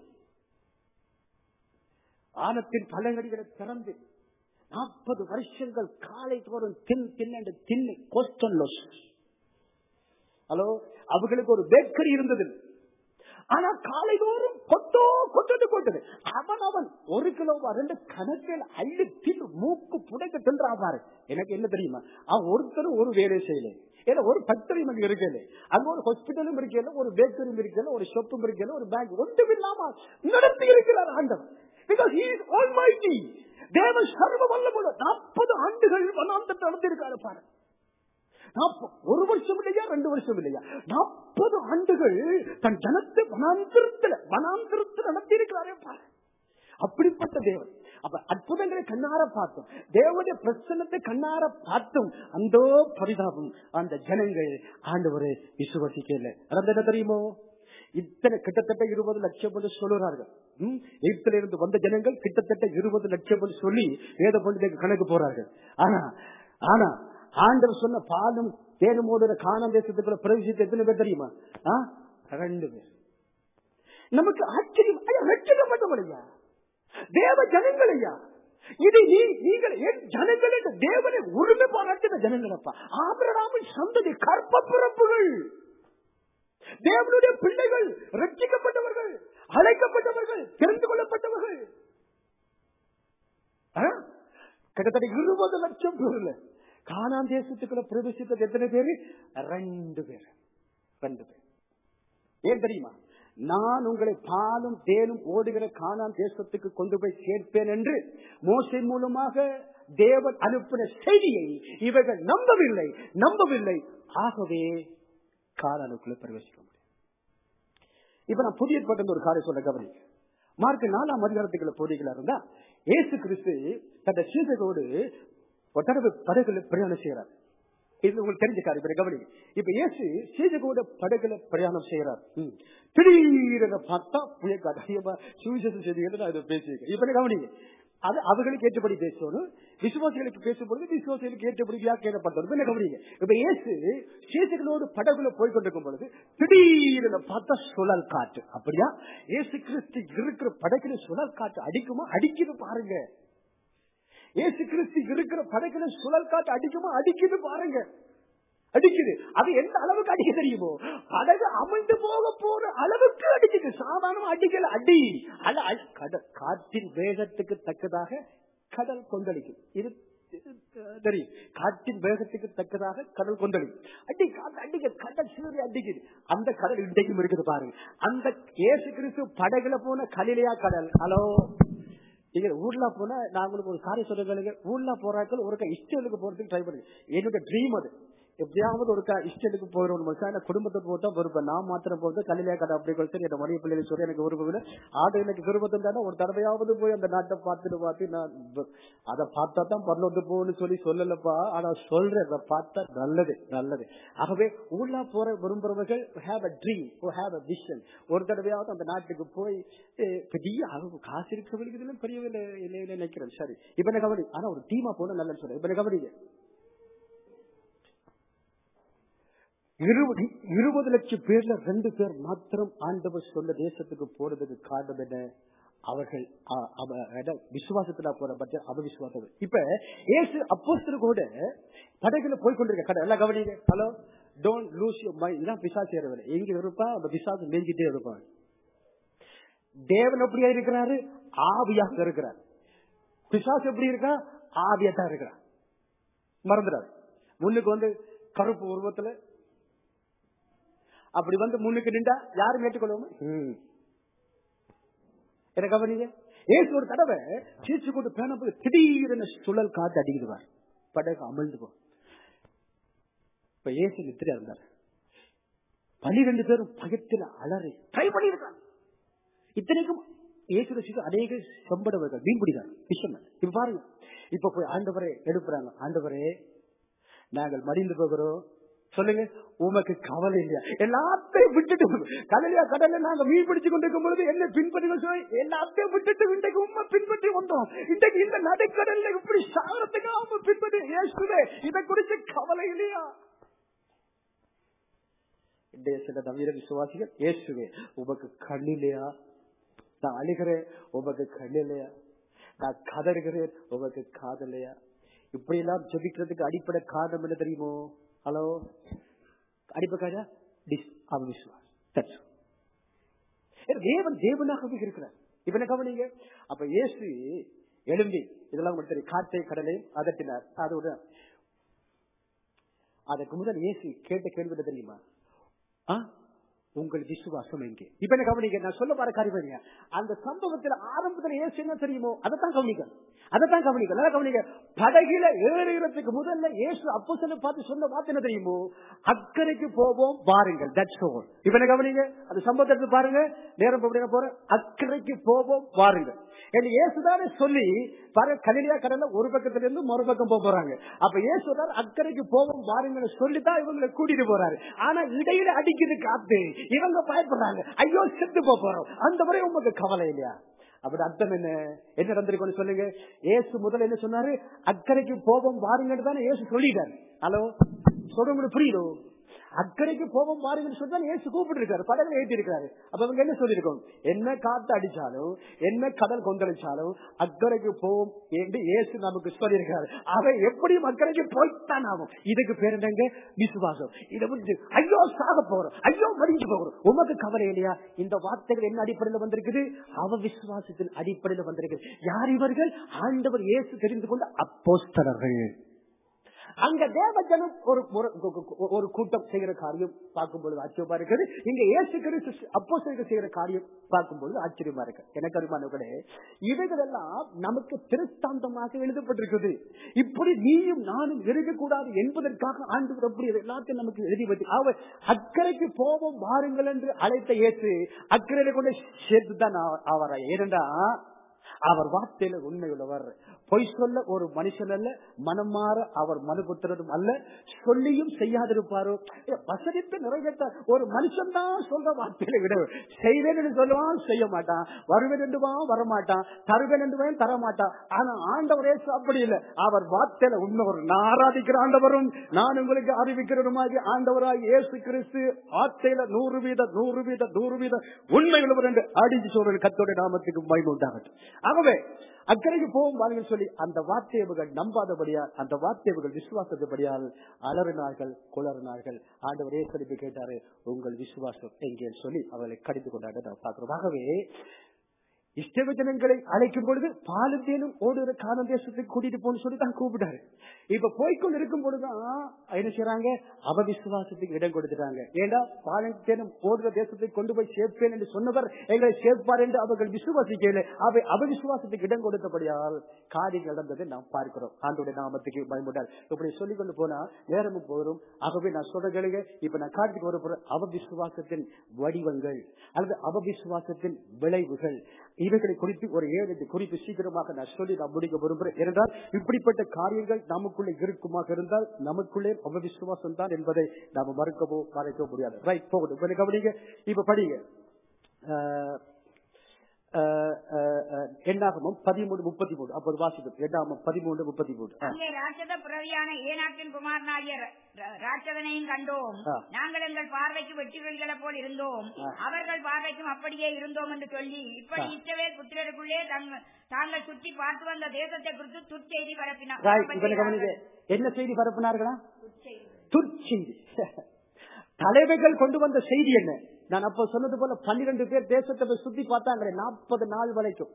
ஆனத்தின் பலகடிகளை திறந்து நாற்பது வருஷங்கள் காலை தோறும் தின் தின்னு தின்னு கோஸ்டன்லோஸ் ஹலோ அவர்களுக்கு ஒரு பேக்கரி இருந்தது ஆனா காலை தோறும் கொட்டோ கொட்டது கொட்டது அவன் அவன் ஒரு கிலோவா ரெண்டு கணக்கில் அள்ளி தின்னு மூக்கு புடைக்க தின்றா பாரு எனக்கு என்ன தெரியுமா அவன் ஒருத்தரும் ஒரு வேலை செய்யல ஏன்னா ஒரு ஃபேக்டரி அங்க இருக்கல அங்க ஒரு ஹாஸ்பிட்டலும் இருக்கல ஒரு பேக்கரியும் இருக்கல ஒரு ஷாப்பும் இருக்கல ஒரு பேங்க் ஒன்றும் இல்லாம நடத்தி இருக்கிறார் ஆண்டவன் பிகாஸ் he is almighty தேவ சர்வ வல்லமுள்ள நாற்பது ஆண்டுகள் வனாந்தத்தை நடந்திருக்காரு பாரு நாப்ப- ஒரு வருஷம் இல்லையா ரெண்டு வருஷம் இல்லையா நாற்பது ஆண்டுகள் தன் ஜனத்தை வனாந்திரத்துல வனாந்திரத்தில் நடத்தி இருக்கிறாரே பாரு அப்படிப்பட்ட தேவன் அப்ப அற்புதங்களை கண்ணார பார்த்தோம் தேவனுடைய பிரசன்னத்தை கண்ணார பார்த்தும் அந்த பரிதாபம் அந்த ஜனங்கள் ஆண்டவரை விசுவசிக்கல அது என்ன தெரியுமோ இத்தனை கிட்டத்தட்ட இருபது லட்சம் என்று சொல்லுறார்கள் ம், எகிப்தில இருந்து வந்த ஜனங்கள் கிட்டத்தட்ட இருபது லட்சம் என்று சொல்லி வேத பண்டிகைக்கு கணக்கு போறார்கள் ஆனா ஆனா ஆண்டவர் சொன்ன பாலும் தேனுமோடு காணாம் தேசத்துக்குள்ள பிரவேசித்து எத்தனை பேர் தெரியுமா ஆ? ரெண்டு பேர் நமக்கு ஆச்சரியம் ஐயா, ரட்சிக்கப்பட்டவரையா தேவ ஜனங்கள் ஐயா இது நீ நீங்கள் என் ஜனங்கள் என்று தேவனை உரிமை பாராட்டின ஜனங்களப்பா ஆபரடாமின் சந்ததி கற்ப பிறப்புகள் தேவனுடைய பிள்ளைகள் ரட்சிக்கப்பட்டவர்கள் அழைக்கப்பட்டவர்கள் தெரிந்து கொள்ளப்பட்டவர்கள் ஆ? கிட்டத்தட்ட இருபது லட்சம் பேர்ல காணாம் தேசத்துக்குள்ள பிரவேசித்தது எத்தனை பேரு ரெண்டு பேர் ரெண்டு பேர் ஏன் தெரியுமா நான் உங்களை பாலும் தேனும் ஓடுகிற காணாம் தேசத்துக்கு கொண்டு போய் சேர்ப்பேன் என்று மோசை மூலமாக தேவன் அனுப்பின செய்தியை இவர்கள் நம்பவில்லை நம்பவில்லை ஆகவே காணானுக்குள்ள பிரவேசிக்க முடியும் இப்ப நான் புதிய ஏற்பாட்டில் ஒரு காரியம் சொல்ல கவனிக்க மார்க் நாலாம் அதிகாரத்துக்குள்ள போதிகளா இருந்தா இயேசு கிறிஸ்து தன்னை சீசகோடு ஒட்டரவு படகுல பிரயாணம் செய்யறார் இது உங்களுக்கு தெரிஞ்ச காரியம் இப்ப கவனிங்க இப்ப இயேசு சீசகோட படகுல பிரயாணம் செய்யறார் ம். திடீரென பார்த்தா புய அதிகமா சுவிசேஷ செய்திகளை நான் இதை பேசியிருக்கேன் இப்ப கவனிங்க அது அவர்களுக்கு ஏற்றபடி பேசணும் விசுவாசிகளுக்கு பேசும்பொழுது விசுவாசிகளுக்கு ஏற்றபடி வியாக்கியப்பட்டது என்ன கவனிங்க இப்ப இயேசு சேசுகளோடு படகுல போய் கொண்டிருக்கும் பொழுது திடீரென பார்த்தா சுழல் காற்று அப்படியா இயேசு கிறிஸ்து இருக்கிற படகுல சுழல் காற்று அடிக்குமா அடிக்குது பாருங்க இயேசு கிறிஸ்து இருக்கிற படகுல சுழல் காற்று அடிக்குமா அடிக்குது பாருங்க அடிக்குது அது எந்த அளவுக்கு அடிக்க தெரியுமோ படகு அமிழ்ந்து போக போற அளவுக்கு அடிக்குது சாதாரண அடிக்கல அடி அல்ல அ- கடல் காற்றின் வேகத்துக்கு தக்கதாக கடல் கொந்தளிக்கும் இது இது தெரியும் காற்றின் வேகத்துக்கு தக்கதாக கடல் கொந்தளிக்கும் அடி காத்து அடிக்க கடல் சீறி அடிக்குது அந்த கடல் இன்றைக்கும் இருக்குது பாருங்க அந்த இயேசு கிறிஸ்து படகுல போன கலிலையா கடல் ஹலோ நீங்க ஊர்ல போனா நான் உங்களுக்கு ஒரு காரியம் சொல்லுங்க ஊர்ல போறாக்கள் ஒரு இஸ்ரேலுக்கு போறதுக்கு ட்ரை பண்ணுங்க என்னோட ட்ரீம் அது எப்படியாவது ஒரு இஷ்டத்துக்கு போயிடும் மனுஷன் எனக்கு குடும்பத்தை போட்டா விருப்பம் நான் மாத்திரம் போறது கல்லிலே கடை அப்படி கொடுத்து என் மனைவி பிள்ளைகள் சொல்லி எனக்கு விருப்பம் இல்லை ஆடு எனக்கு விருப்பம் தானே ஒரு தடவையாவது போய் அந்த நாட்டை பார்த்துட்டு பார்த்து நான் வ- அதை பார்த்தா தான் பரலோத்து போகணும்னு சொல்லி சொல்லலப்பா ஆனா சொல்றேன் அதை பார்த்தா நல்லது நல்லது ஆகவே ஊர்லா போற விரும்புறவர்கள் have a dream have a vision ஒரு தடவையாவது அந்த நாட்டுக்கு போய் அஹ், பெரிய அளவு காசு இருக்கிறவங்களுக்கு இதெல்லாம் பெரிய இல்லை இல்லை நினைக்கிறேன் சரி இப்ப என்ன கவனி ஆனா ஒரு டீமா போன நல்லன்னு சொல்றேன் இப்ப என்ன கவனிங்க இருபது இருபது லட்சம் பேர்ல ரெண்டு பேர் மாத்திரம் ஆண்டவர் சொன்ன தேசத்துக்கு போறதுக்கு காரணம் என்ன அவர்கள் அ- அவ- அட, விசுவாசத்துல போற பட்ச அவவிசுவாசம் இப்ப ஏசு அப்போஸ்தலர் கூட படகுல போய் கொண்டிருக்க கடை எல்லாம் கவனிங்க hello don't lose your mind இதான் பிசாசு ஏறவில்லை எங்க இருப்பா அந்த பிசாசு மேஞ்சிட்டே இருப்பான் தேவன் எப்படியா இருக்கிறாரு ஆவியாக இருக்கிறார் பிசாசு எப்படி இருக்கா ஆவியா தான் இருக்கிறார் மறந்துடாது முன்னுக்கு வந்து கருப்பு உருவத்துல அப்படி வந்து முன்னுக்கு நின்றா யாரும் ஏற்றுக்கொள்வோமா ம். என்ன கவனிங்க ஏசு ஒரு தடவை சீச்சு கொண்டு பேனப்போது திடீரென சுழல் காத்து அடிக்குதுவார் படகு அமிழ்ந்து போ இப்ப ஏசு நித்திரையா இருந்தார் பனிரெண்டு பேரும் பயத்தில் அலறி ட்ரை பண்ணியிருக்காங்க இத்தனைக்கும் இயேசு ரசிக்க அநேக செம்படவர்கள் மீன் பிடிக்கிறாங்க விஷயம் இப்ப பாருங்க இப்ப போய் ஆண்டவரே எடுப்புறாங்க ஆண்டவரே நாங்கள் மடிந்து போகிறோம் சொல்லுங்க உமக்கு கவலை இல்லையா எல்லாத்தையும் விட்டுட்டு கடலையா கடல்ல நாங்க மீன் பிடிச்சு கொண்டிருக்கும் பொழுது என்ன பின்பற்றி சொல்லி எல்லாத்தையும் விட்டுட்டு இன்றைக்கு உண்மை பின்பற்றி வந்தோம் இன்றைக்கு இந்த நடுக்கடல்ல இப்படி சாகரத்துக்காக பின்பற்றி இயேசுவே இதை குறித்து கவலை இல்லையா இன்றைய சில நவீன விசுவாசிகள் இயேசுவே உமக்கு கண்ணிலையா நான் அழுகிறேன் உமக்கு கண்ணிலையா நான் கதறுகிறேன் உமக்கு காதலையா இப்படி எல்லாம் ஜெபிக்கிறதுக்கு அடிப்படை காரணம் என்ன தெரியுமோ ஹலோ அடிப்படை டிஸ் அவிஸ்வாஸ் That's all. ஏன்னா தேவன் தேவனாகவே இருக்கிறார் இப்ப என்ன கவனிங்க அப்ப இயேசு எழும்பி இதெல்லாம் உங்களுக்கு தெரியும் காற்றை கடலையும் அதட்டினார் அதோட அதற்கு முதல் இயேசு கேட்ட கேள்வி என்ன தெரியுமா ஆ? உங்கள் விசுவாசம் எங்கே இப்ப என்ன கவனிக்க நான் சொல்ல பாரு காரியம் அந்த சம்பவத்தில் ஆரம்பத்தில் இயேசு என்ன தெரியுமோ அதைத்தான் கவனிக்கணும் அதைத்தான் கவனிக்க நல்லா கவனிக்க படகில ஏறுகிறதுக்கு முதல்ல இயேசு அப்போ பார்த்து சொன்ன வார்த்தை என்ன தெரியுமோ அக்கறைக்கு போவோம் வாருங்கள் தட்ஸ் all இப்ப என்ன கவனிங்க அந்த சம்பவத்தை எடுத்து பாருங்க நேரம் போக போற அக்கறைக்கு போவோம் வாருங்கள் என்று இயேசுதானே சொல்லி பாரு கலிலியா கடல்ல ஒரு பக்கத்துல இருந்து மறு பக்கம் போக போறாங்க அப்ப இயேசுதான் அக்கறைக்கு போவோம் வாருங்கள் சொல்லித்தான் இவங்களை கூட்டிட்டு போறாரு ஆனா இடையில அடிக்குது காத்து இவங்க பயப்படுறாங்க ஐயோ செத்து போக போறோம் அந்த முறை உங்களுக்கு கவலை இல்லையா அப்படி அர்த்தம் என்ன என்ன நடந்திருக்கும்னு சொல்லுங்க ஏசு முதல்ல என்ன சொன்னாரு அக்கறைக்கு போவோம் வாருங்கன்னு தானே ஏசு சொல்லிட்டாரு ஹலோ சொல்ற உங்களுக்கு புரியுதோ அக்கறைக்கு போவோம் பாருங்கன்னு சொல்லி ஏசு கூப்பிட்டு இருக்காரு படகுல ஏற்றி இருக்காரு அப்ப அவங்க என்ன சொல்லிருக்கோம் என்ன காத்து அடிச்சாலும் என்ன கடல் கொந்தளிச்சாலும் அக்கறைக்கு போவோம் என்று ஏசு நமக்கு சொல்லியிருக்காரு அவன் எப்படியும் அக்கறைக்கு போய்த்தான் ஆகும் இதுக்கு பேர் என்னங்க விசுவாசம் இதை முடிஞ்சு ஐயோ சாக போறோம் ஐயோ மடிஞ்சு போகிறோம் உமக்கு கவலை இல்லையா இந்த வார்த்தைகள் என்ன அடிப்படையில் வந்திருக்குது அவ விசுவாசத்தின் அடிப்படையில் வந்திருக்குது யார் இவர்கள் ஆண்டவர் இயேசு தெரிந்து கொண்ட அப்போஸ்தலர்கள் அங்க தேவஜனம் ஒரு ஒரு- ஒரு கூட்டம் செய்கிற காரியம் பார்க்கும் பொழுது ஆச்சரியமா இருக்குது இங்க இயேசு கிறிஸ்து அப்போ செய்கிற காரியம் பார்க்கும் பொழுது ஆச்சரியமா இருக்கு எனக்கு அருமானவர்களே இவைகளெல்லாம் நமக்கு திருஸ்தாந்தமாக எழுதப்பட்டிருக்குது இப்படி நீயும் நானும் இருக்கக்கூடாது என்பதற்காக ஆண்டு அப்படி இது எல்லாத்தையும் நமக்கு எழுதி வச்சு அவர் அக்கறைக்கு போவோம் வாருங்கள் என்று அழைத்த இயேசு அக்கறையில கொண்டு சேர்த்து தான் ஆவாரா ஏனென்றா அவர் வார்த்தையில உண்மை உள்ளவர் பொய் சொல்ல ஒரு மனுஷன் அல்ல மனம் மாற அவர் மனுபுத்திரரும் அல்ல சொல்லியும் செய்யாதிருப்பாரோ ஏ, வசனித்து நிறைவேற்ற ஒரு மனுஷன் தான் சொல்ற வார்த்தையில விட செய்வேன் என்று சொல்லுவான் செய்ய மாட்டான் வருவேன் என்றுவான் வரமாட்டான் தருவேன் என்றுவான் தர மாட்டான் ஆனா ஆண்டவரே அப்படி இல்லை அவர் வார்த்தையில உண்மை ஒரு நான் ஆராதிக்கிற ஆண்டவரும் நான் உங்களுக்கு அறிவிக்கிறவருமாகி ஆண்டவராய் இயேசு கிறிஸ்து வார்த்தையில நூறு வீத நூறு வீத நூறு வீத உண்மை உள்ளவர் என்று அடிச்சு சொல்ற கத்தோட நாமத்துக்கு மகிமை உண்டாகட்டும் ஆகவே அக்கறைக்கு போகும் வாருங்கள் சொல்லி அந்த வார்த்தையவர்கள் நம்பாதபடியால் அந்த வார்த்தையவர்கள் விசுவாசத்தபடியால் அலறினார்கள் குளறினார்கள் ஆண்டவர் ஏற்படுத்தி கேட்டாரு உங்கள் விசுவாசம் எங்கே சொல்லி அவர்களை கடிந்து கொண்டாட நாம் பார்க்கிறோம் ஆகவே இஷ்டவச்சனங்களை அழைக்கும் பொழுது பாலும் தேனும் ஓடுற காலம் தேசத்துக்கு கூட்டிட்டு போன்னு சொல்லி தான் கூப்பிட்டாரு இப்ப போய்க்கொண்டு இருக்கும் பொழுதுதான் என்ன செய்யறாங்க அவவிசுவாசத்துக்கு இடம் கொடுத்துட்டாங்க ஏண்டா பாலும் தேனும் ஓடுற தேசத்துக்கு கொண்டு போய் சேர்ப்பேன் என்று சொன்னவர் எங்களை சேர்ப்பார் என்று அவர்கள் விசுவாசிக்கல அவை அவவிசுவாசத்துக்கு இடம் கொடுத்தபடியால் காரியம் நடந்ததை நாம் பார்க்கிறோம் ஆண்டுடைய நாமத்துக்கு பயன்பட்டார் இப்படி சொல்லிக் கொண்டு போனா நேரமும் போதும் ஆகவே நான் சொல்ற கேளுங்க இப்ப நான் காட்டுக்கு வர போற அவவிசுவாசத்தின் வடிவங்கள் அல்லது அவவிசுவாசத்தின் விளைவுகள் இவைகளை குறித்து ஒரு ஏழு எட்டு குறிப்பு சீக்கிரமாக நான் சொல்லி நான் முடிக்க விரும்புகிறேன் ஏனென்றால் இப்படிப்பட்ட காரியங்கள் நமக்குள்ளே இருக்குமாக இருந்தால் நமக்குள்ளே அவவிசுவாசம் தான் என்பதை நாம மறுக்கவோ மறைக்கவோ முடியாது ரைட் போகட்டும் இப்ப கவனிங்க இப்ப படிங்க அஹ், அஹ், அஹ், அஹ், எண்ணாகமம் பதிமூணு முப்பத்தி மூணு அப்போது வாசிக்கும் எண்ணாகமம் பதிமூணு முப்பத்தி மூணு ஆ. அங்கே ராட்சத புறவியான ஏனாக்கின் குமாரனாகிய ர- ர- ராட்சதனையும் கண்டோம் ஆ. நாங்கள் எங்கள் பார்வைக்கு வெற்றிகளை போல் இருந்தோம் ஆ. அவர்கள் பார்வைக்கும் அப்படியே இருந்தோம் என்று சொல்லி இப்படி ஆ. இஸ்ரவேல் புத்திரருக்குள்ளே தங்க- தாங்கள் சுற்றி பார்த்து வந்த தேசத்தை குறித்து துர்ச்செய்தி பரப்பினார் ரைட் இப்ப கவனிங்க என்ன செய்தி பரப்பினார்களா துர்ச்செய்தி. துர்ச்செய்தி தலைவர்கள் கொண்டு வந்த செய்தி என்ன நான் அப்போ சொன்னது போல பன்னிரண்டு பேர் தேசத்தை போய் சுத்தி பார்த்தாங்களே நாற்பது நாள் வரைக்கும்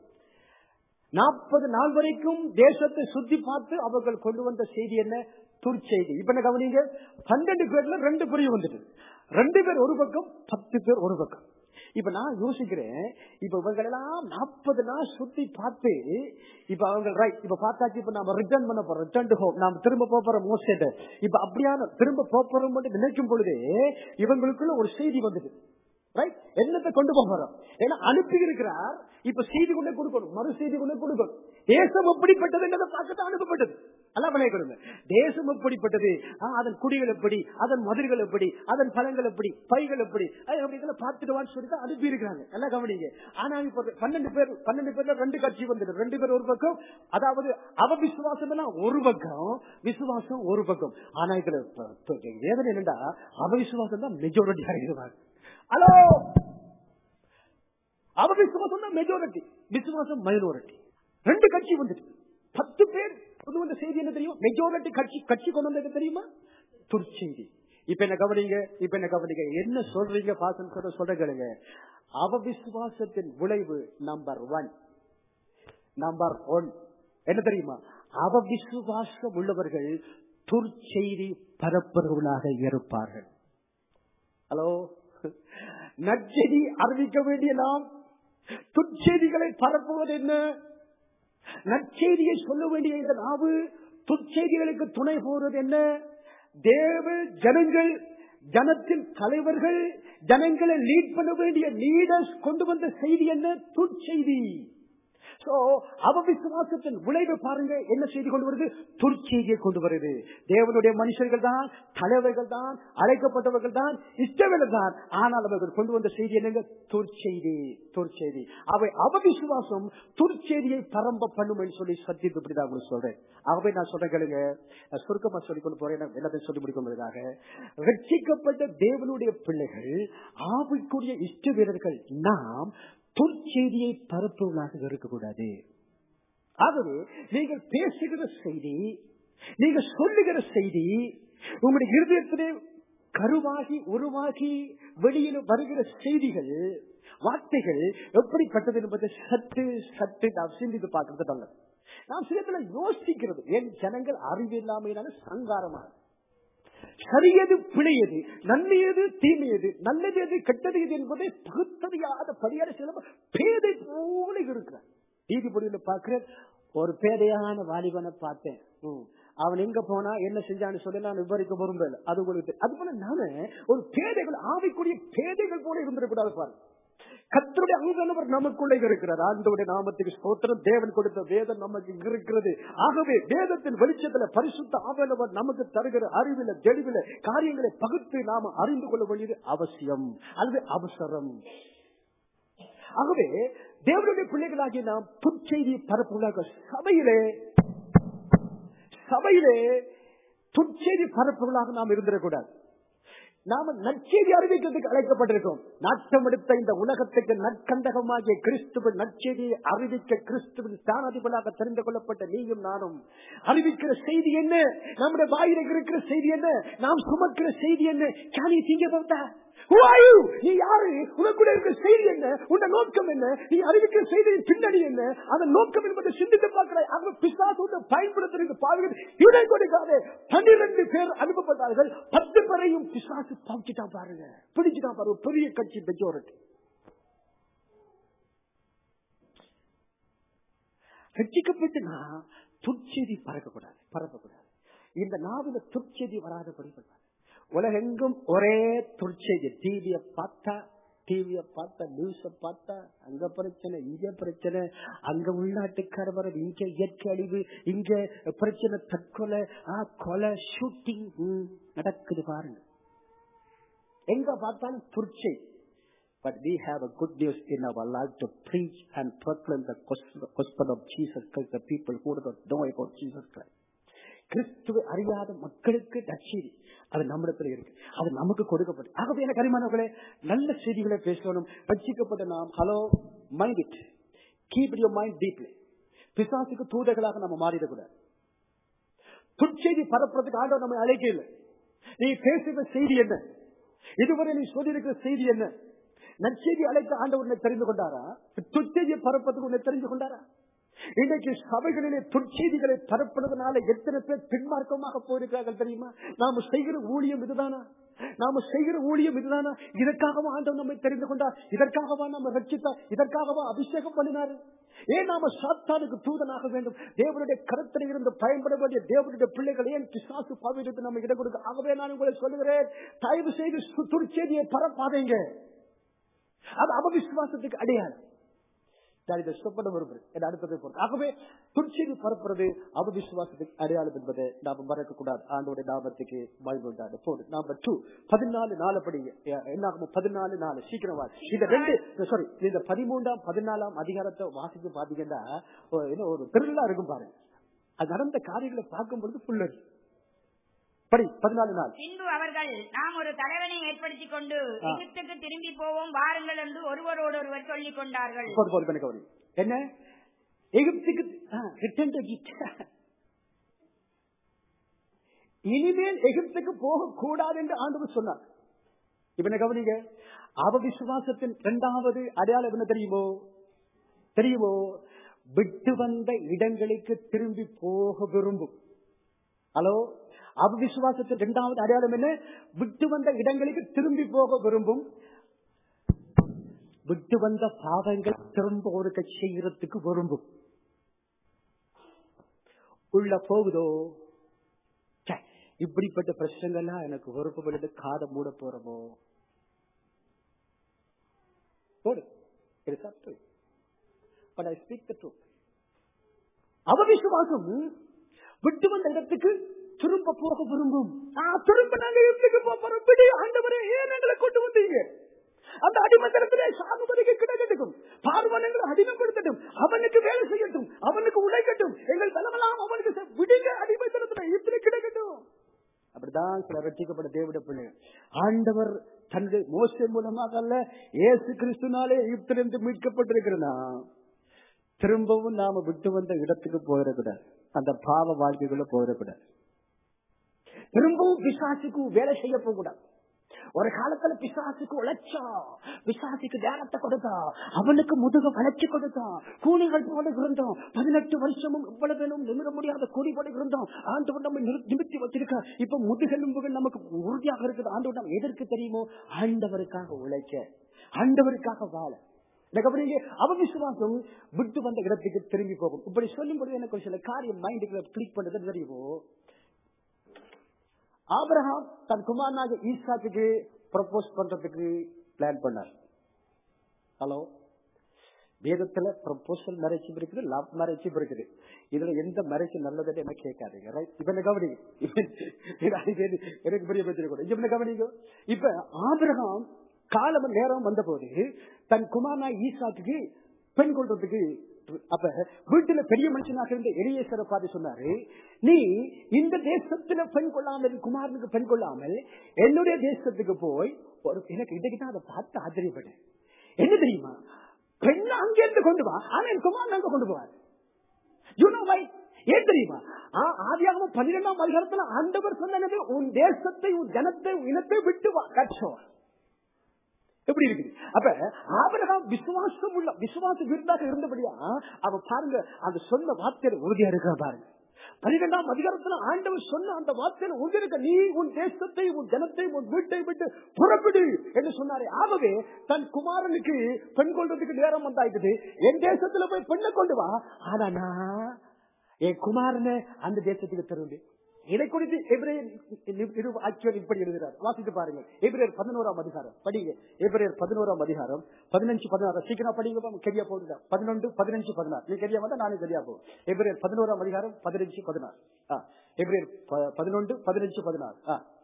நாற்பது நாள் வரைக்கும் தேசத்தை சுத்தி பார்த்து அவர்கள் கொண்டு வந்த செய்தி என்ன துர்ச்செய்தி இப்ப என்ன கவனிங்க பன்னெண்டு பேர்ல ரெண்டு பிரிவு வந்துட்டு ரெண்டு பேர் ஒரு பக்கம் பத்து பேர் ஒரு பக்கம் இப்ப நான் யோசிக்கிறேன் இப்ப இவங்க எல்லாம் நாற்பது நாள் சுத்தி பார்த்து இப்ப அவங்க ரைட் இப்ப பார்த்தாச்சு இப்ப நாம ரிட்டர்ன் பண்ண போறோம் ரிட்டர்ன் டு ஹோம் நாம திரும்ப போக போறோம் மோஸ்ட் இப்ப அப்படியான திரும்ப போக போறோம் நினைக்கும் பொழுது இவங்களுக்குள்ள ஒரு செய்தி வந்துட்டு ரைட் என்னத்தை கொண்டு போக போறோம் ஏன்னா அனுப்பி இருக்கிறார் இப்ப செய்தி கொண்டே கொடுக்கணும் மறு செய்தி கொண்டே கொடுக்கணும் தேசம் எப்படிப்பட்டது என்றதை பார்க்கத்தான் அனுப்பப்பட்டது அல்ல விளையாடுங்க தேசம் எப்படிப்பட்டது ஆ, அதன் குடிகள் எப்படி அதன் மதில்கள் எப்படி அதன் பழங்கள் எப்படி பைகள் எப்படி அது அப்படி இதெல்லாம் பார்த்துடுவான்னு சொல்லி தான் அனுப்பி இருக்கிறாங்க நல்லா கவனிங்க ஆனா இப்ப பன்னெண்டு பேர் பன்னெண்டு பேர்ல ரெண்டு கட்சி வந்துட்டு ரெண்டு பேர் ஒரு பக்கம் அதாவது அவ விசுவாசம் எல்லாம் ஒரு பக்கம் விசுவாசம் ஒரு பக்கம் ஆனா இதுல ப- ப- வேதனை என்னண்டா அவ விசுவாசம் தான் மெஜாரிட்டி இருக்கிறாங்க ஹலோ அவ விசுவாசம் தான் மெஜாரிட்டி விசுவாசம் மைனாரிட்டி ரெண்டு கட்சி வந்துட்டு பத்து பேர் கொண்டு வந்த செய்தி என்ன தெரியும் மெஜாரிட்டி கட்சி கட்சி கொண்டு வந்தது தெரியுமா துர்ச்செய்தி இப்ப என்ன கவனிங்க இப்ப என்ன கவனிங்க என்ன சொல்றீங்க பாசன் சொல்ற சொல்ற கேளுங்க அவ விசுவாசத்தின் விளைவு நம்பர் ஒன் நம்பர் ஒன் என்ன தெரியுமா அவ விசுவாசம் உள்ளவர்கள் துர்ச்செய்தி பரப்புறவர்களாக இருப்பார்கள் ஹலோ நற்செய்தி அறிவிக்க வேண்டிய நாம் துச்செய்திகளை பரப்புவது என்ன நற்செய்தியை சொல்ல வேண்டிய இந்த நாவு துச்செய்திகளுக்கு துணை போவது என்ன தேவ ஜனங்கள் ஜனத்தின் தலைவர்கள் ஜனங்களை லீட் பண்ண வேண்டிய லீடர்ஸ் கொண்டு வந்த செய்தி என்ன துர்ச்செய்தி சோ அவ விசுவாசத்தின் விளைவு பாருங்க என்ன செய்தி கொண்டு வருது துர்ச்செய்தியை கொண்டு வருது தேவனுடைய மனுஷர்கள் தான் தலைவர்கள் தான் அழைக்கப்பட்டவர்கள் தான் இஷ்டவர்கள் தான் ஆனால் அவர்கள் கொண்டு வந்த செய்தி என்னங்க துர்ச்செய்தி துர்ச்செய்தி அவை அவ விசுவாசம் துர்ச்செய்தியை பரம்ப பண்ணும் என்று சொல்லி சத்தியத்து இப்படிதான் உங்களுக்கு சொல்றேன் ஆகவே நான் சொல்றேன் கேளுங்க நான் சுருக்கமா சொல்லிக் கொண்டு போறேன் நான் எல்லாத்தையும் சொல்லி முடிக்கும்பதாக ரட்சிக்கப்பட்ட தேவனுடைய பிள்ளைகள் ஆவிக்குரிய இஷ்ட வீரர்கள் நாம் துர்ச்செய்தியை பரப்புவதாக இருக்கக்கூடாது ஆகவே நீங்கள் பேசுகிற செய்தி நீங்க சொல்லுகிற செய்தி உங்களுடைய இருதயத்திலே கருவாகி உருவாகி வெளியில வருகிற செய்திகள் வார்த்தைகள் எப்படிப்பட்டது என்பதை சற்று சற்று நாம் சிந்தித்து பார்க்கறது நல்லது நாம் சிலத்துல யோசிக்கிறது என் ஜனங்கள் அறிவில்லாமையினால சங்காரமாக சரியது பிழையது நன்மையது தீமையது நல்லது எது கெட்டது எது என்பதை பகுத்தறியாத படியான சில பேதை போல இருக்கிறார் நீதிபதியில பார்க்கிறேன் ஒரு பேதையான வாலிபனை பார்த்தேன் ம். அவன் எங்க போனா என்ன செஞ்சான்னு சொல்லி நான் விவரிக்க விரும்பல அது உங்களுக்கு தெ- அது போல நானு ஒரு பேதைகள் ஆவிக்குரிய பேதைகள் போல இருந்திருக்கூடாது பாருங்க கத்தருடைய அங்கனவர் நமக்குள்ளே இருக்கிறார் ஆண்டவருடைய நாமத்துக்கு ஸ்தோத்திரம் தேவன் கொடுத்த வேதம் நமக்கு இங்க இருக்கிறது ஆகவே வேதத்தின் வெளிச்சத்துல பரிசுத்த ஆவலவர் நமக்கு தருகிற அறிவில தெளிவில காரியங்களை பகுத்து நாம அறிந்து கொள்ள வேண்டியது அவசியம் அல்லது அவசரம் ஆகவே தேவனுடைய பிள்ளைகளாகிய நாம் புற்செய்தி பரப்புள்ளாக சபையிலே சபையிலே துச்செய்தி பரப்புகளாக நாம் இருந்திடக்கூடாது நாம நற்செய்தி அறிவிக்கிறதுக்கு அழைக்கப்பட்டிருக்கோம் நாட்டம் எடுத்த இந்த உலகத்துக்கு நற்கண்டகமாகிய கிறிஸ்துவின் நற்செய்தியை அறிவிக்க கிறிஸ்துவின் ஸ்தானாதிபதியாக தெரிந்து கொள்ளப்பட்ட நீயும் நானும் அறிவிக்கிற செய்தி என்ன நம்முடைய வாயில இருக்கிற செய்தி என்ன நாம் சுமக்கிற செய்தி என்ன can you think about that Who are you? நீ யாரு உனக்குள்ள இருக்கிற செய்தி என்ன உன் நோக்கம் என்ன நீ அறிவிக்கிற செய்தியின் பின்னணி என்ன அதன் நோக்கம் என்பதை சிந்தித்து பார்க்கிறாய் அவங்க பிசாசோட பயன்படுத்துறது பாருங்கள் இதை கொடுக்காது பன்னிரண்டு பேர் அனுப்பப்பட்டார்கள் பத்து பேரையும் பிசாசு பாவிச்சுட்டா பாருங்க பிடிச்சுட்டா பாருங்க பெரிய கட்சி மெஜாரிட்டி ரட்சிக்கப்பட்டுனா துர்ச்செய்தி பறக்கக்கூடாது பரப்பக்கூடாது இந்த நாவில துர்ச்செய்தி வராதபடி பண்ணுவாங்க உலகெங்கும் ஒரே துர்ச்செய்தி டிவிய பார்த்தா டிவிய பார்த்தா நியூஸ பார்த்தா அங்க பிரச்சனை இங்க பிரச்சனை அங்க உள்நாட்டு கலவரம் இங்க இயற்கை அழிவு இங்க பிரச்சனை தற்கொலை ஆ, கொலை ஷூட்டிங் நடக்குது பாருங்க எங்க பார்த்தாலும் துர்ச்செய்தி But we have a good news in our life to preach and proclaim the gospel gospel of Jesus Christ, the people who do not know about Jesus Christ. கிறிஸ்துவை அறியாத மக்களுக்கு நற்செய்தி அது நம்மிடத்துல இருக்கு அது நமக்கு கொடுக்கப்படும் ஆகவே எனக்கு அறிமானவர்களே நல்ல செய்திகளை பேசணும் ரட்சிக்கப்பட்ட நாம் hello mind it keep your mind deeply பிசாசுக்கு தூதர்களாக நம்ம மாறிடக்கூடாது துட்செய்தி பரப்புறதுக்கு ஆண்டவர் நம்ம அழைக்க இல்லை நீ பேசுகிற செய்தி என்ன இதுவரை நீ சொல்லியிருக்கிற செய்தி என்ன நற்செய்தி அழைத்த ஆண்டவர் உன்னை தெரிந்து கொண்டாரா துச்செய்தியை பரப்பதுக்கு உன்னை தெரிந்து கொண்டாரா இன்னைக்கு சபைகளிலே துர்ச்செய்திகளை பரப்புறதுனால எத்தனை பேர் பின்மார்க்கமாக போயிருக்கிறார்கள் தெரியுமா நாம செய்கிற ஊழியம் இதுதானா நாம செய்கிற ஊழியம் இதுதானா இதற்காகவா ஆண்டவர் நம்மை தெரிந்து கொண்டார் இதற்காகவா நம்ம ரட்சித்தார் இதற்காகவா அபிஷேகம் பண்ணினாரு ஏன் நாம சாத்தானுக்கு தூதனாக வேண்டும் தேவனுடைய கருத்தில் இருந்து பயன்பட வேண்டிய தேவனுடைய பிள்ளைகள் ஏன் பிசாசு பாவிட்டு நம்ம இடம் கொடுக்க ஆகவே நான் உங்களை சொல்லுகிறேன் தயவு செய்து சு- துர்ச்செய்தியை பரப்பாதீங்க அது அவவிசுவாசத்துக்கு அடையாளம் நான் இதை சொப்பன விரும்புகிறேன் என் அடுத்ததை பொறுத்து ஆகவே துர்ச்செய்தி பரப்புறது அவவிசுவாசத்துக்கு அடையாளம் என்பதை நாம மறக்க கூடாது ஆண்டோட நாமத்துக்கு மகிழ்ந்தாடு போடு நாம டூ பதினாலு நாலு படி என்ன பதினாலு நாலு சீக்கிரம் வா இந்த ரெண்டு சாரி இந்த பதிமூன்றாம் பதினாலாம் அதிகாரத்தை வாசித்து பாத்தீங்கன்னா ஒரு- என்ன ஒரு திருவிழா இருக்கும் பாருங்க அது நடந்த காரியங்களை பார்க்கும் பொழுது புல்லரி படி பதினாலு நாள் பின்பு அவர்கள் நாம் ஒரு தலைவனை ஏற்படுத்திக் கொண்டு ஆ. எகிப்துக்கு திரும்பி போவோம் வாருங்கள் என்று ஒருவரோடு ஒருவர் சொல்லிக் கொண்டார்கள் போது போது பண்ண கவனி என்ன எகிப்துக்கு ரிட்டர்ன் டு எகிப்த் இனிமேல் எகிப்துக்கு போக கூடாது என்று ஆண்டவர் சொன்னார் இவனை கவனிங்க அவ விசுவாசத்தின் இரண்டாவது அடையாளம் என்ன தெரியுமோ தெரியுமோ விட்டு வந்த இடங்களுக்கு திரும்பி போக விரும்பும் ஹலோ அவ விசுவாசத்தின் இரண்டாவது அடையாளம் என்ன விட்டு வந்த இடங்களுக்கு திரும்பி போக விரும்பும் விட்டு வந்த பாவங்கள் திரும்ப ஒருக்க செய்யறதுக்கு விரும்பும் உள்ள போகுதோ ச்சே, இப்படிப்பட்ட பிரச்சனைகள்லாம் எனக்கு விருப்பப்பட்டு காதை மூட போறமோ போடு It is up to you. But I speak the truth. அவவிசுவாசம் விட்டு வந்த இடத்துக்கு திரும்ப போக விரும்பும் ஆ, திரும்ப நாங்க இடத்துக்கு போறோம் விடு ஆண்டவரே ஏன் எங்களை கொண்டு வந்தீங்க அந்த அடிமத்தனத்திலே சாகுபதிக்கு கிடைக்கட்டும் பார்வனங்களை அடிமைப்படுத்தட்டும் அவனுக்கு வேலை செய்யட்டும் அவனுக்கு உழைக்கட்டும் எங்கள் தலைவலாம் அவனுக்கு செ- விடுங்க அடிமைத்தனத்துல இப்படி கிடைக்கட்டும் அப்படிதான் சில ரட்சிக்கப்பட்ட தேவட பிள்ளைகள் ஆண்டவர் தன்னுடைய மோசை மூலமாக அல்ல இயேசு கிறிஸ்துனாலே எகிப்திலிருந்து மீட்கப்பட்டிருக்கிறனா திரும்பவும் நாம விட்டு வந்த இடத்துக்கு போயிடக்கூடாது அந்த பாவ வாழ்க்கைக்குள்ள போயிடக்கூடாது திரும்பவும் பிசாசுக்கு வேலை செய்ய போகக்கூடாது ஒரு காலத்துல பிசாசுக்கு உழைச்சோம் பிசாசுக்கு நேரத்தை கொடுத்தோம் அவனுக்கு முதுக வளைச்சு கொடுத்தோம் கூலிகள் போல இருந்தோம் பதினெட்டு வருஷமும் இவ்வளவு வேணும் நிமிர முடியாத கூலி போல இருந்தோம் ஆண்டவர் நம்ம நிறு- நிமித்தி வச்சிருக்க இப்ப முதுகெலும்புகள் நமக்கு உறுதியாக இருக்குது ஆண்டவர் நம்ம எதற்கு தெரியுமோ ஆண்டவருக்காக உழைக்க ஆண்டவருக்காக வாழ இந்த கவனிங்க அவவிசுவாசம் விட்டு வந்த இடத்துக்கு திரும்பி போகும் இப்படி சொல்லும் பொழுது எனக்கு ஒரு சில காரியம் மைண்டுக்குள்ள கிளிக் பண்ணது தெரியுமோ ஆபிரகாம் தன் குமாரனாக ஈசாக்கு ப்ரப்போஸ் பண்றதுக்கு பிளான் பண்ணார் ஹலோ வேதத்துல ப்ரப்போசல் மேரேஜ் இருக்குது லவ் மேரேஜ் இருக்குது இதுல எந்த மேரேஜ் நல்லதுன்னு என்ன கேட்காதீங்க ரைட் இப்ப என்ன கவனிங்க இப்ப- இது இது எனக்கு பெரிய பிரச்சனை கூட இப்ப என்ன கவனிங்க இப்ப ஆபிரகாம் காலம் நேரம் வந்த போது தன் குமாரனா ஈசாக்கு பெண் கொள்றதுக்கு அப்ப வீட்டுல பெரிய மனுஷனாக இருந்த எளியேசரை பார்த்து சொன்னாரு நீ இந்த தேசத்துல பெண் கொள்ளாமல் குமாரனுக்கு பெண் கொள்ளாமல் என்னுடைய தேசத்துக்கு போய் ஒரு எனக்கு இன்றைக்கு தான் அதை பார்த்து ஆச்சரியப்பட்டேன் என்ன தெரியுமா பெண் அங்கே இருந்து கொண்டு வா ஆனா என் குமாரன் அங்க கொண்டு போவார் யூ நோ வை ஏன் தெரியுமா ஆதியாகவும் பன்னிரெண்டாம் அதிகாரத்துல ஆண்டவர் சொன்னது உன் தேசத்தை உன் ஜனத்தை உன் இனத்தை விட்டு வா கட்சோ எப்படி இருக்குது அப்ப ஆபரகாம் விசுவாசம் உள்ள விசுவாச வீரனாக இருந்தபடியா அவ பாருங்க அந்த சொன்ன வார்த்தையில உறுதியா இருக்கிற பாருங்க பன்னிரெண்டாம் அதிகாரத்துல ஆண்டவர் சொன்ன அந்த வார்த்தையில உறுதியிருக்க நீ உன் தேசத்தை உன் ஜனத்தை உன் வீட்டை விட்டு புறப்படு என்று சொன்னாரே ஆகவே தன் குமாரனுக்கு பெண் கொள்றதுக்கு நேரம் வந்தாயிட்டது என் தேசத்துல போய் பெண்ணை கொண்டு வா ஆனா நான் என் குமாரனை அந்த தேசத்துக்கு தருவேன் இதை குறித்து எபிரேயர் ஆட்சியர் இப்படி எழுதுகிறார் வாசித்து பாருங்க எபிரேயர் பதினோராம் அதிகாரம் படிங்க எபிரேயர் பதினோராம் அதிகாரம் பதினஞ்சு பதினாறு சீக்கிரம் படிங்க கெரியா போடுங்க பதினொன்று பதினஞ்சு பதினாறு நீ கெரியா வந்தா நானே கெரியா போகும் எபிரேயர் பதினோராம் அதிகாரம் பதினஞ்சு பதினாறு எபிரேயர் பதினொன்று பதினஞ்சு பதினாறு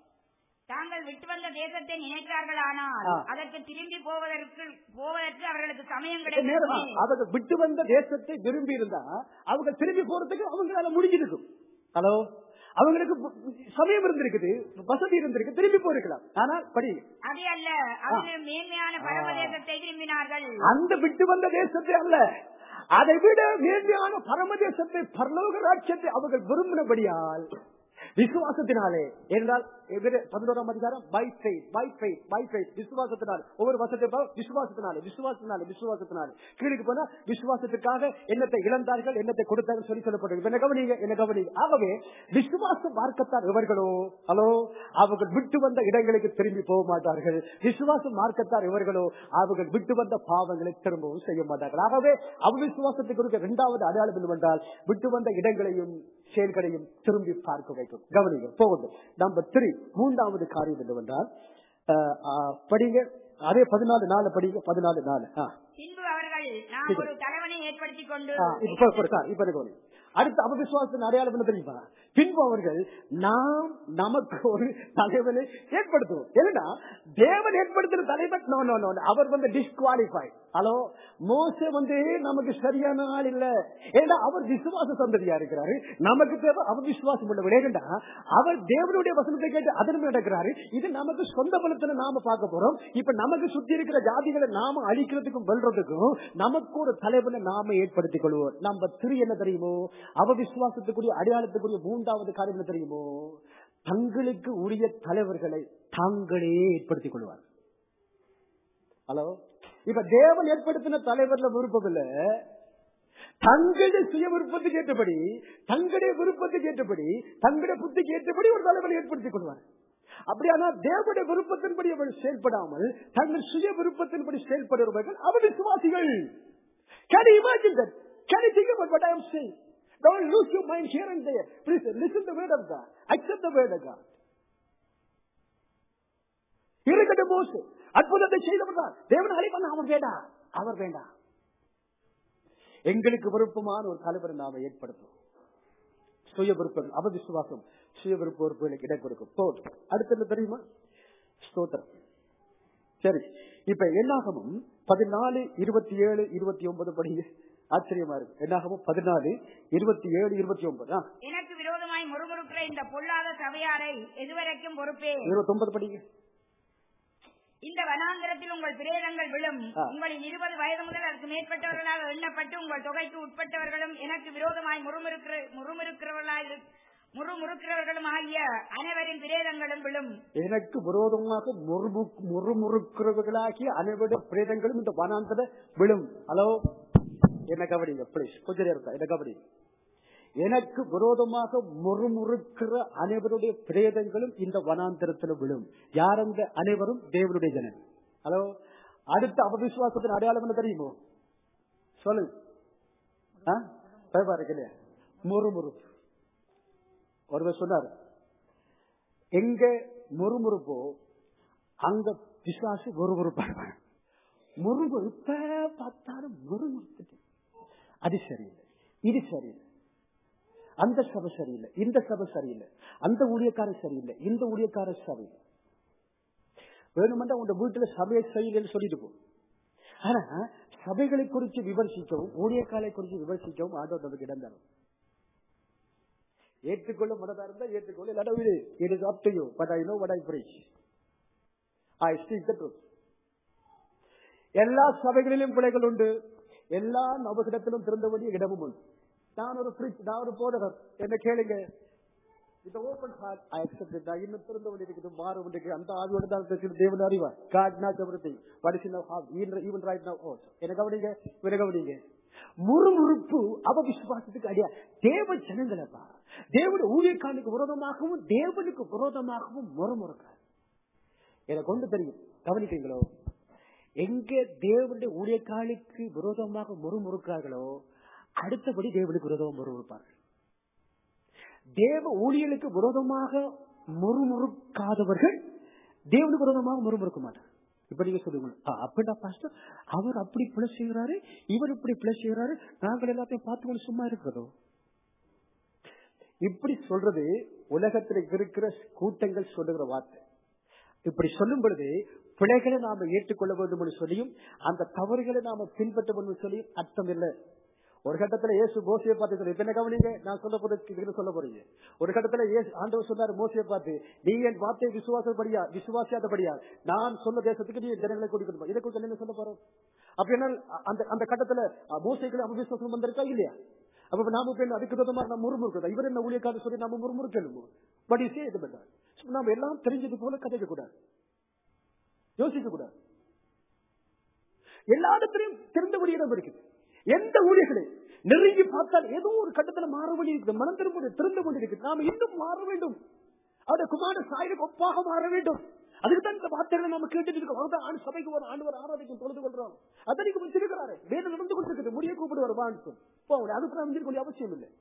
தாங்கள் விட்டு வந்த தேசத்தை நினைத்தார்களானால் ஆ. அதற்கு திரும்பி போவதற்கு போவதற்கு அவர்களுக்கு சமயம் நேரம் கிடைக்கும் அவங்க விட்டு வந்த தேசத்தை விரும்பி இருந்தா அவங்க திரும்பி போறதுக்கு அவங்களால முடிஞ்சிருக்கும் ஹலோ அவங்களுக்கு சமயம் இருந்திருக்குது வசதி இருந்திருக்கு திரும்பி போயிருக்கலாம் ஆனால் படி அது அல்ல அவர்கள் மேன்மையான பரமதேசத்தை விரும்பினார்கள் அந்த விட்டு வந்த தேசத்தை அல்ல அதை விட மேன்மையான பரமதேசத்தை பரலோக ராட்சியத்தை அவர்கள் விரும்பினபடியால் விசுவாசத்தினாலே என்றால் எதிர- பதினோராம் அதிகாரம் by faith by faith by faith விசுவாசத்தினால் ஒவ்வொரு வசத்தை பா- விசுவாசத்தினாலே விசுவாசத்தினாலே விசுவாசத்தினாலே கீழுக்கு போனா விசுவாசத்துக்காக என்னத்தை இழந்தார்கள் என்னத்தை கொடுத்தார்கள் சொல்லி சொல்லப்படுகிறது என்ன கவனிங்க என்ன கவனிங்க ஆகவே விசுவாச மார்க்கத்தார் இவர்களோ ஹலோ அவர்கள் விட்டு வந்த இடங்களுக்கு திரும்பி போக மாட்டார்கள் விசுவாச மார்க்கத்தார் இவர்களோ அவர்கள் விட்டு வந்த பாவங்களை திரும்பவும் செய்ய மாட்டார்கள் ஆகவே அவ்விசுவாசத்துக்கு இருக்க இரண்டாவது அடையாளம் என்னவென்றால் விட்டு வந்த இடங்களையும் செயல்களையும் திரும்பி பார்க்க வைக்கும் கவனிங்க போகட்டும் நம்பர் த்ரீ மூன்றாவது காரியம் என்னவென்றால் அஹ், அஹ், படிங்க அதே பதினாலு நாலு படிங்க பதினாலு நாலு ஆ. பின்பு அவர்கள் நாம் சரி. ஒரு தலைவனை ஏற்படுத்திக் கொண்டு ஆ, இப்ப போய், போய், சார், இப்ப எனக்கு கவனிங்க. அடுத்த அபவிசுவாசத்தின் அடையாளம் என்ன தெரியுமா பின்பு அவர்கள் நாம் நமக்கு ஒரு தலைவனை ஏற்படுத்துவோம் என்னன்னா தேவன் ஏற்படுத்தின தலைவர் no, no, no, no. அவர் வந்து டிஸ்குவாலிஃபை ஹலோ மோசே வந்து நமக்கு சரியான ஆள் இல்ல ஏன்னா அவர் விசுவாச சந்ததியா இருக்கிறாரு நமக்கு தேவை அவர் விசுவாசம் உள்ள ஏன்னா அவர் தேவனுடைய வசனத்தை கேட்டு அதன் நடக்கிறாரு இது நமக்கு சொந்த பலத்துல நாம பார்க்க போறோம் இப்ப நமக்கு சுத்தி இருக்கிற ஜாதிகளை நாம அழிக்கிறதுக்கும் வெல்றதுக்கும் நமக்கு ஒரு தலைவனை நாம ஏற்படுத்திக் கொள்வோம் நம்ம திரு என்ன தெரியுமோ அவ விசுவாசத்துக்குரிய அடையாளத்துக்குரிய மூன்றாவது காரியம் என்ன தெரியுமோ தங்களுக்கு உரிய தலைவர்களை தாங்களே ஏற்படுத்திக் கொள்வார் ஹலோ இப்ப தேவன் ஏற்படுத்தின தலைவர்ல விருப்பம் இல்ல தங்களுடைய சுய விருப்பத்துக்கு ஏற்றபடி தங்களுடைய விருப்பத்துக்கு ஏற்றபடி தங்களுடைய புத்திக்கு ஏற்றபடி ஒரு தலைவரை ஏற்படுத்திக் கொள்வார் அப்படியானா தேவனுடைய விருப்பத்தின்படி அவர்கள் செயல்படாமல் தங்கள் சுய விருப்பத்தின்படி செயல்படுபவர்கள் அவர் விசுவாசிகள் Can you imagine that? Can you think about what I am saying? Don't lose your mind here and there. Please listen the word of God. Accept the word of God. இருக்கட்டும் மோசே அற்புதத்தை செய்தவர் தான் தேவன் அழைப்பான் அவர் வேண்டாம் அவர் வேண்டாம் எங்களுக்கு விருப்பமான ஒரு தலைவரை நாம ஏற்படுத்தும் சுய விருப்பம் அவவிசுவாசம் சுய விருப்ப பொறுப்புகளுக்கு இடம் கொடுக்கும் போதும் அடுத்து என்ன தெரியுமா ஸ்தோத்திரம் சரி இப்ப என்னாகமும் பதினாலு இருபத்தி ஏழு இருபத்தி ஒன்பது படிங்க ஆச்சரியமா இருக்கு என்னாகமும் பதினாலு இருபத்தி ஏழு இருபத்தி ஒன்பது ஆ, எனக்கு விரோதமாய் முறுமுறுக்கிற இந்த பொல்லாத சபையாரை எதுவரைக்கும் பொறுப்பே இருபத்தி ஒன்பது படிங்க இந்த வனாந்திரத்தில் உங்கள் பிரேதங்கள் விழும் ஆ. உங்களின் இருபது வயது முதல் அதற்கு மேற்பட்டவர்களாக எண்ணப்பட்டு உங்கள் தொகைக்கு உட்பட்டவர்களும் எனக்கு விரோதமாய் முறுமுறுக்கிற முறுமுறுக்கிறவர்களாய் இரு- முறுமுறுக்கிறவர்களும் ஆகிய அனைவரின் பிரேதங்களும் விழும் எனக்கு விரோதமாக முறுமு முறுமுறுக்கிறவர்களாகிய அனைவருடைய பிரேதங்களும் இந்த வனாந்தர விழும் ஹலோ என்ன கவனிங்க பிளீஸ் கொஞ்சம் நேரம் இருக்கா, என்ன கவனிங்க எனக்கு விரோதமாக முறுமுறுக்கிற அனைவருடைய பிரேதங்களும் இந்த வனாந்தரத்தில் விழும் யார் அந்த அனைவரும் தேவனுடைய ஜனன் ஹலோ அடுத்த அவவிசுவாசத்தின் அடையாளம் என்ன தெரியுமோ சொல்லு ஆ? பயமா இருக்கு இல்லையா முறுமுறுப்பு ஒருவர் சொன்னார் எங்க முறுமுறுப்போ அங்க பிசாசு முறுமுறுப்பாங்க முறுமுறுப்ப பார்த்தாலும் முறுமுறுத்துட்டு அது சரியில்லை இது சரியில்லை அந்த சபை சரியில்லை இந்த சபை சரியில்லை அந்த ஊழியக்காரர் சரியில்லை இந்த ஊழியக்காரர் சரியில்லை வேணுமெண்டா உங்க வீட்டுல சபையை சரியில்லைன்னு சொல்லிட்டு போ ஆனா சபைகளை குறித்து விமர்சிக்கவும் ஊழியக்காலை குறித்து விமர்சிக்கவும் ஆண்டவர் நமக்கு இடம் தரும் ஏற்றுக்கொள்ள மனதா இருந்தா ஏற்றுக்கொள்ள இல்லாட்ட விடு it is up to you but I know what I preach I speak the truth எல்லா சபைகளிலும் பிழைகள் உண்டு எல்லா நபகிடத்திலும் திறந்தபடி இடமும் உண்டு நான் ஒரு preach- நான் ஒரு போதகர் என்ன கேளுங்க இந்த ஓபன் ஹார்ட் ஐ அக்செப்ட் நான் இன்னும் திறந்த கொண்டு இருக்குது மாறும் இருக்குது அந்த ஆவியோட தான் பேசுகிற தேவன் அறிவார் God not everything what is in அவர் ஹார்ட் ஈவன் ரைட் நவ ஓ என்ன கவனிங்க இவனை கவனிங்க முறுமுறுப்பு அவ விசுவாசத்துக்கு அடியா தேவ ஜனங்களப்பா தேவனுடைய ஊழியக்காரனுக்கு விரோதமாகவும் தேவனுக்கு விரோதமாகவும் முறமுறுக்கிறார் எனக்கு கொண்டு தெரியும் கவனிக்கிறீங்களோ எங்க தேவனுடைய ஊழியக்காலுக்கு விரோதமாக முறுமுறுக்கிறார்களோ அடுத்தபடி தேவனுக்கு விரோதமாக முறுமுறுப்பார்கள் தேவ ஊழியலுக்கு விரோதமாக முறுமுறுக்காதவர்கள் தேவனுக்கு விரோதமாக முறுமுறுக்க மாட்டார் இப்ப நீங்க சொல்லுங்க "ஆ, அப்படின்னா பாஸ்டர் அவர் அப்படி பிழை செய்கிறாரு இவர் இப்படி பிழை செய்கிறாரு நாங்கள் எல்லாத்தையும் பார்த்து கொண்டு சும்மா இருக்கிறதோ இப்படி சொல்றது உலகத்தில் இருக்கிற கூட்டங்கள் சொல்லுகிற வார்த்தை இப்படி சொல்லும் பொழுது பிழைகளை நாம ஏற்றுக்கொள்ள வேண்டும் என்று சொல்லியும் அந்த தவறுகளை நாம பின்பற்ற வேண்டும் என்று சொல்லியும் அர்த்தம் இல்லை ஒரு கட்டத்துல இயேசு மோசையை பார்த்து சொல்லி இப்ப என்ன கவனிங்க நான் சொல்ல போறது சொல்ல போறீங்க ஒரு கட்டத்துல இயேசு ஆண்டவர் சொன்னாரு மோசையை பார்த்து நீ என் வார்த்தை விசுவாசப்படியா விசுவாசியாதபடியா நான் சொன்ன தேசத்துக்கு நீ என் ஜனங்களை கொடுக்கணும் இதை குறித்து என்ன சொல்ல போறோம் அப்ப என்ன அந்த அந்த கட்டத்துல மோசைகளை அவிசுவாசம் வந்திருக்கா இல்லையா அப்ப நாம போய் அதுக்கு விதமா நம்ம முறுமுறுக்கிறோம் இவர் என்ன ஊழியக்காரர் சொல்லி நாம முறுமுறுக்கணும் பட் இசே இது பண்ணார் நாம எல்லாம் தெரிஞ்சது போல கதைக்க கூடாது யோசிக்க கூடாது எல்லா இடத்திலையும் திறந்தபடி இடம் இருக்குது எந்த ஊழியர்களை நெருங்கி பார்த்தால் ஏதோ ஒரு கட்டத்துல மாறவழி இருக்குது மனம் திரும்ப திறந்து கொண்டிருக்கு நாம இன்னும் மாற வேண்டும் அவருடைய குமார சாயலுக்கு ஒப்பாக மாற வேண்டும் அதுக்கு தான் இந்த வார்த்தைகளை நம்ம கேட்டுட்டு இருக்கோம் அவர்தான் ஆண்டு சபைக்கு ஒரு ஆண்டு ஆராதிக்கும் தொழுது கொள்றோம் அதனைக்கு வச்சிருக்கிறாரு வேதம் நடந்து கொண்டிருக்குது முடிய கூப்பிடுவார் வான்னு போ அதுக்கு நான் வந்து அவசியம் இல்லை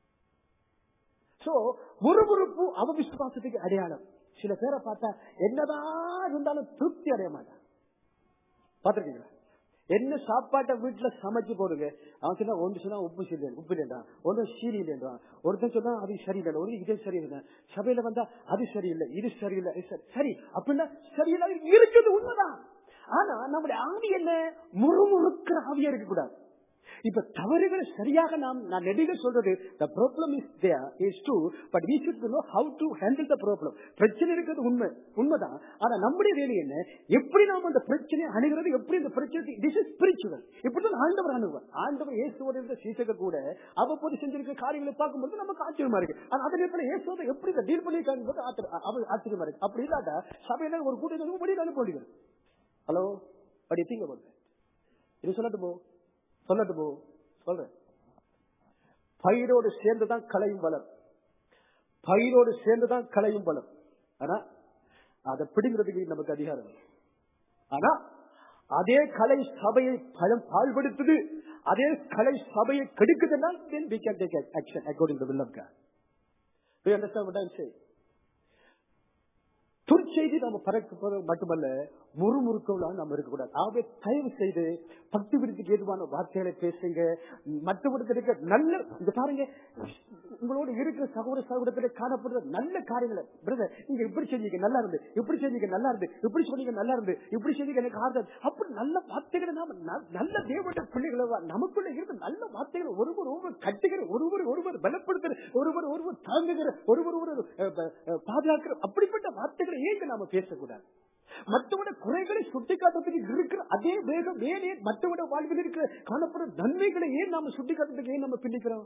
சோ முறுமுறுப்பு அவவிசுவாசத்துக்கு அடையாளம் சில பேரை பார்த்தா என்னதான் இருந்தாலும் திருப்தி அடைய மாட்டான் பாத்திருக்கீங்களா என்ன சாப்பாட்டை வீட்டுல சமைச்சு போடுங்க அவன் சொன்னா ஒன்று சொன்னா உப்பு சரியில்லை உப்பு இல்லைடா ஒன்று சீனி இல்லைடா ஒருத்தன் சொன்னா அது சரியில்லை ஒரு இது சரியில்லை சபையில வந்தா அது சரியில்லை இது சரியில்லை இது சரி சரி அப்படின்னா சரியில்லை இருக்குது உண்மைதான் ஆனா நம்முடைய ஆவி என்ன முறுமுறுக்கிற ஆவியா இருக்க கூடாது இப்ப தவறுகளை சரியாக நாம் நான் நெடுக சொல்றது the problem is there is true but we should know how to handle the problem பிரச்சனை இருக்கிறது உண்மை உண்மைதான் ஆனா நம்முடைய வேலை என்ன எப்படி நாம் அந்த பிரச்சனையை அணுகிறது எப்படி இந்த பிரச்சனை திஸ் இஸ் ஸ்பிரிச்சுவல் இப்படிதான் ஆண்டவர் அணுகுவார் ஆண்டவர் இயேசுவோட இருந்த சீசக கூட அவ்வப்போது செஞ்சிருக்க காரியங்களை பார்க்கும்போது நமக்கு ஆச்சரியமா இருக்கு ஆனா அதே நேரத்தில் இயேசுவை எப்படி இதை டீல் பண்ணிருக்காங்க போது ஆச்சரியமா இருக்கு அப்படி இல்லாட்டா சபையில ஒரு கூட்டத்துக்கு முடிவு அனுப்பி ஹலோ அப்படி திங்க போது இது சொல்லட்டுமோ சொல்லட்டுமோ சொல்றேன் பயிரோடு சேர்ந்துதான் கலையும் பலம் பயிரோடு சேர்ந்துதான் கலையும் பலம் ஆனா அதை பிடிங்கிறதுக்கு நமக்கு அதிகாரம் இல்லை. ஆனா அதே கலை சபையை பலம் பாழ்படுத்துது அதே கலை சபையை கெடுக்குதுன்னா then we can take action according to the will of God. Do you understand what I'm saying? துர்ச்செய்தி நம்ம பறக்க மட்டுமல்ல முறுமுறுக்கலாம் நம்ம இருக்கக்கூடாது ஆகவே தயவு செய்து பக்தி விருத்திக்கு ஏதுவான வார்த்தைகளை பேசுங்க மற்றவர்களுக்கு இருக்க நல்ல இந்த பாருங்க உங்களோட இருக்கிற சகோதர சகோதரத்தில் காணப்படுற நல்ல காரியங்களை பிரதர் நீங்க இப்படி செஞ்சீங்க நல்லா இருந்து இப்படி செஞ்சீங்க நல்லா இருந்து இப்படி சொன்னீங்க நல்லா இருந்து இப்படி செஞ்சீங்க எனக்கு ஆறுதல் அப்படி நல்ல வார்த்தைகளை நாம ந- நல்ல தேவட்ட பிள்ளைகளை நமக்குள்ள இருந்த நல்ல வார்த்தைகளை ஒருவர் ஒருவர் கட்டுகிற ஒருவர் ஒருவர் பலப்படுத்துகிற ஒருவர் ஒருவர் தாங்குகிற ஒருவர் ஒருவர் அஹ், அஹ், பாதுகாக்கிற அப்படிப்பட்ட வார்த்தைகளை ஏங்க நாம பேசக்கூடாது மற்றவட குறைகளை சுட்டிக்காட்டுறதுக்கு இருக்கிற அதே வேகம் ஏன் ஏன் மற்றவட வாழ்வில் இருக்கிற காணப்படுற நன்மைகளை ஏன் நாம சுட்டிக்காட்டுறதுக்கு ஏன் நம்ம பின்னிக்கிறோம்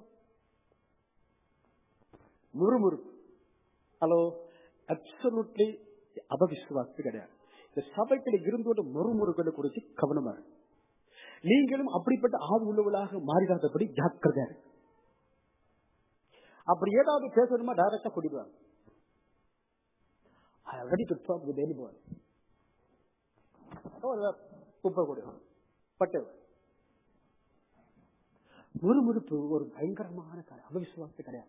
முறுமுறுப்பு ஹலோ அப்சல்யூட்லி அபவிசுவாசத்து கிடையாது இந்த சபைகளை இருந்தோட முறுமுறுக்களை குறித்து கவனமா இருக்கு. நீங்களும் அப்படிப்பட்ட ஆறு உள்ளவர்களாக மாறிடாதபடி ஜாக்கிரதையா இருக்கு அப்படி ஏதாவது பேசணுமா டைரக்டா குடிப்பாங்க I am ready to talk with anyone. குப்பை கூட பட்டவர் முறுமுறுப்பு ஒரு பயங்கரமான காரியம் அவிசுவாசத்து கிடையாது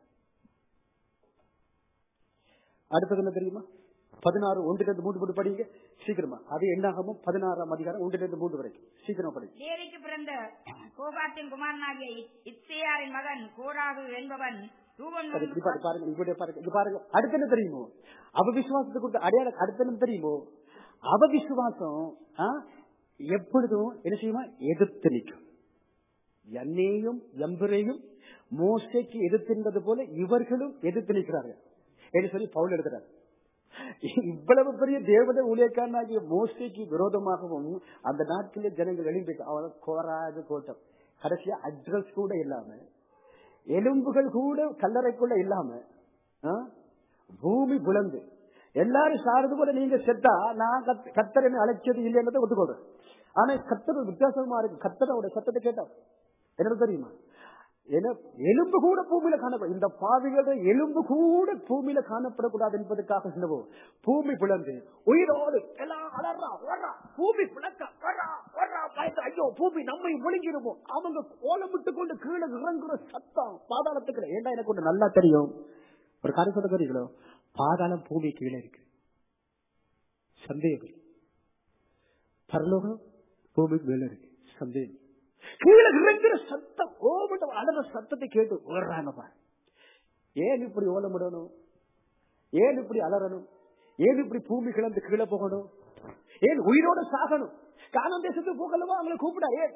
அடுத்தது என்ன தெரியுமா பதினாறு ஒன்றிலிருந்து மூன்று மூன்று படிங்க சீக்கிரமா அது என்னாகமும் பதினாறாம் அதிகாரம் ஒன்றிலிருந்து மூன்று வரைக்கும் சீக்கிரமா படிங்க லேவிக்கு பிறந்த கோபாத்தின் குமாரனாகிய இத்- இத்சேயாரின் மகன் கோராகு என்பவன் ரூபன் சரி, இப்படி பாரு- பாருங்க இப்படி பாருங்க இங்க பாருங்க அடுத்து என்ன தெரியுமோ அவ விசுவாசத்துக்கு கொடுத்த அடையாளம் அடுத்து என்ன தெரியுமோ அவ விசுவாசம் ஆ, எப்பொழுதும் என்ன செய்யுமா எதிர்த்து நிற்கும் என்னையும் எம்பரையும் மோசைக்கு எதிர்த்திருந்தது போல இவர்களும் எதிர்த்து நிற்கிறார்கள் என்று சொல்லி பவுல் எழுதுறார் இவ்வளவு பெரிய தேவத ஊழியக்காரனாகிய மோசைக்கு விரோதமாகவும் அந்த நாட்களில் ஜனங்கள் எழும்பி அவன் கோராது கோட்டம் கடைசியா அட்ரஸ் கூட இல்லாம எலும்புகள் கூட கல்லறைக்குள்ள இல்லாம ஆ? பூமி புலந்து எல்லாரும் சாரது போல நீங்க செத்தா நான் கத்- கத்தர் என்ன அழைச்சது இல்லைன்றதை ஒத்துக்கொள்றேன் ஆனா கத்தர் வித்தியாசமா இருக்கு கத்தரோட சத்தத்தை கேட்டா என்ன தெரியுமா ஏன்னா எலும்பு கூட பூமியில காணப்படும் இந்த பாவிகளோட எலும்பு கூட பூமியில காணப்படக்கூடாது என்பதற்காக என்னவோ பூமி பிளந்து உயிரோடு எல்லாம் அலறா வர்றா பூமி பிளக்க வர்றா வர்றா பயந்து ஐயோ பூமி நம்மை முழுங்கிடுவோம் அவங்க கோலமிட்டு கொண்டு கீழே இறங்குற சத்தம் பாதாளத்துக்கு ஏண்டா எனக்கு ஒண்ணு நல்லா தெரியும் ஒரு காரியம் சொல்ல தெரியுங்களோ பாதாளம் பூமி கீழே இருக்கு சந்தேகம் இல்லை. பரலோகம் பூமி மேல இருக்கு சந்தேகம் கீழே இறங்குற சத்தம் ஓமட்ட அடற சத்தத்தை கேட்டு ஓடுறாங்க பாரு ஏன் இப்படி ஓலமிடணும் ஏன் இப்படி அலறணும் ஏன் இப்படி பூமி கிளந்து கீழே போகணும் ஏன் உயிரோட சாகணும் காலம் தேசத்துக்கு போகலவா அவங்களை கூப்பிடா ஏன்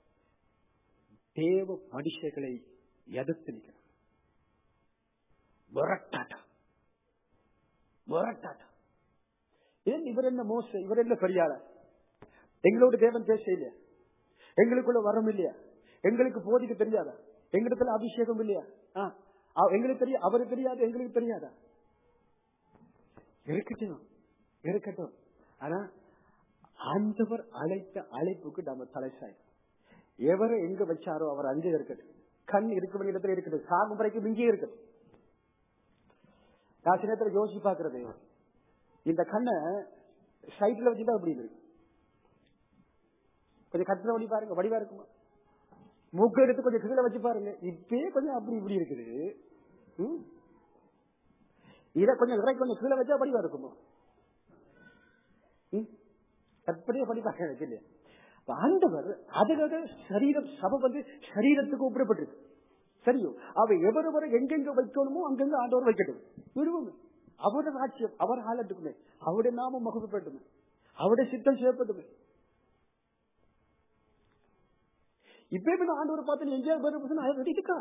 தேவ மனுஷர்களை எதிர்த்து நிற்கிறார் முரட்டாட்டம் முரட்டாட்டம் ஏன் இவர் என்ன மோச இவர் என்ன பெரியாள எங்களோட தேவன் பேச இல்லையா எங்களுக்குள்ள வரம் இல்லையா எங்களுக்கு போதிக்க தெரியாதா எங்களிடத்துல அபிஷேகம் இல்லையா ஆ, அவ- எங்களுக்கு தெரியும் அவருக்கு தெரியாது எங்களுக்கு தெரியாதா இருக்கட்டும் இருக்கட்டும் ஆனா ஆண்டவர் அழைத்த அழைப்புக்கு நம்ம தலை சாய் எவரை எங்க வச்சாரோ அவர் அங்கே இருக்கட்டும் கண் இருக்க வேண்டிய இடத்துல இருக்கட்டும் சாகும் வரைக்கும் இங்கே இருக்கட்டும் நான் சில நேரத்துல யோசிச்சு பாக்குறது இந்த கண்ணை சைட்ல வச்சுதான் அப்படி இருக்கு கொஞ்சம் கட்டுற வழி பாருங்க வடிவா இருக்குமா மூக்கு எடுத்து கொஞ்சம் கீழே வச்சு பாருங்க இப்பயே கொஞ்சம் அப்படி இப்படி இருக்குது ம்? இத கொஞ்சம் இறை கொஞ்சம் கீழே வச்சா வடிவா இருக்குமா ம்? கற்பனையே பண்ணி பார்க்க எனக்கு இல்லையா அப்ப ஆண்டவர் அதுக்காக சரீரம் சபை வந்து சரீரத்துக்கு ஒப்பிடப்பட்டிருக்கு சரியோ அவ எவரவரை எங்கெங்க வைக்கணுமோ அங்கங்க ஆண்டவர் வைக்கட்டும் விடுவோம் அவருடைய ராட்சியம் அவர் ஆளட்டுக்குமே அவருடைய நாமம் மகிழ்ப்பட்டுமே அவருடைய சித்தம் செய்யப்பட்டுமே இப்ப இப்ப நான் ஆண்டவர் பார்த்து நீ எங்கேயாவது வரும்போது நான் ரெடி இருக்கா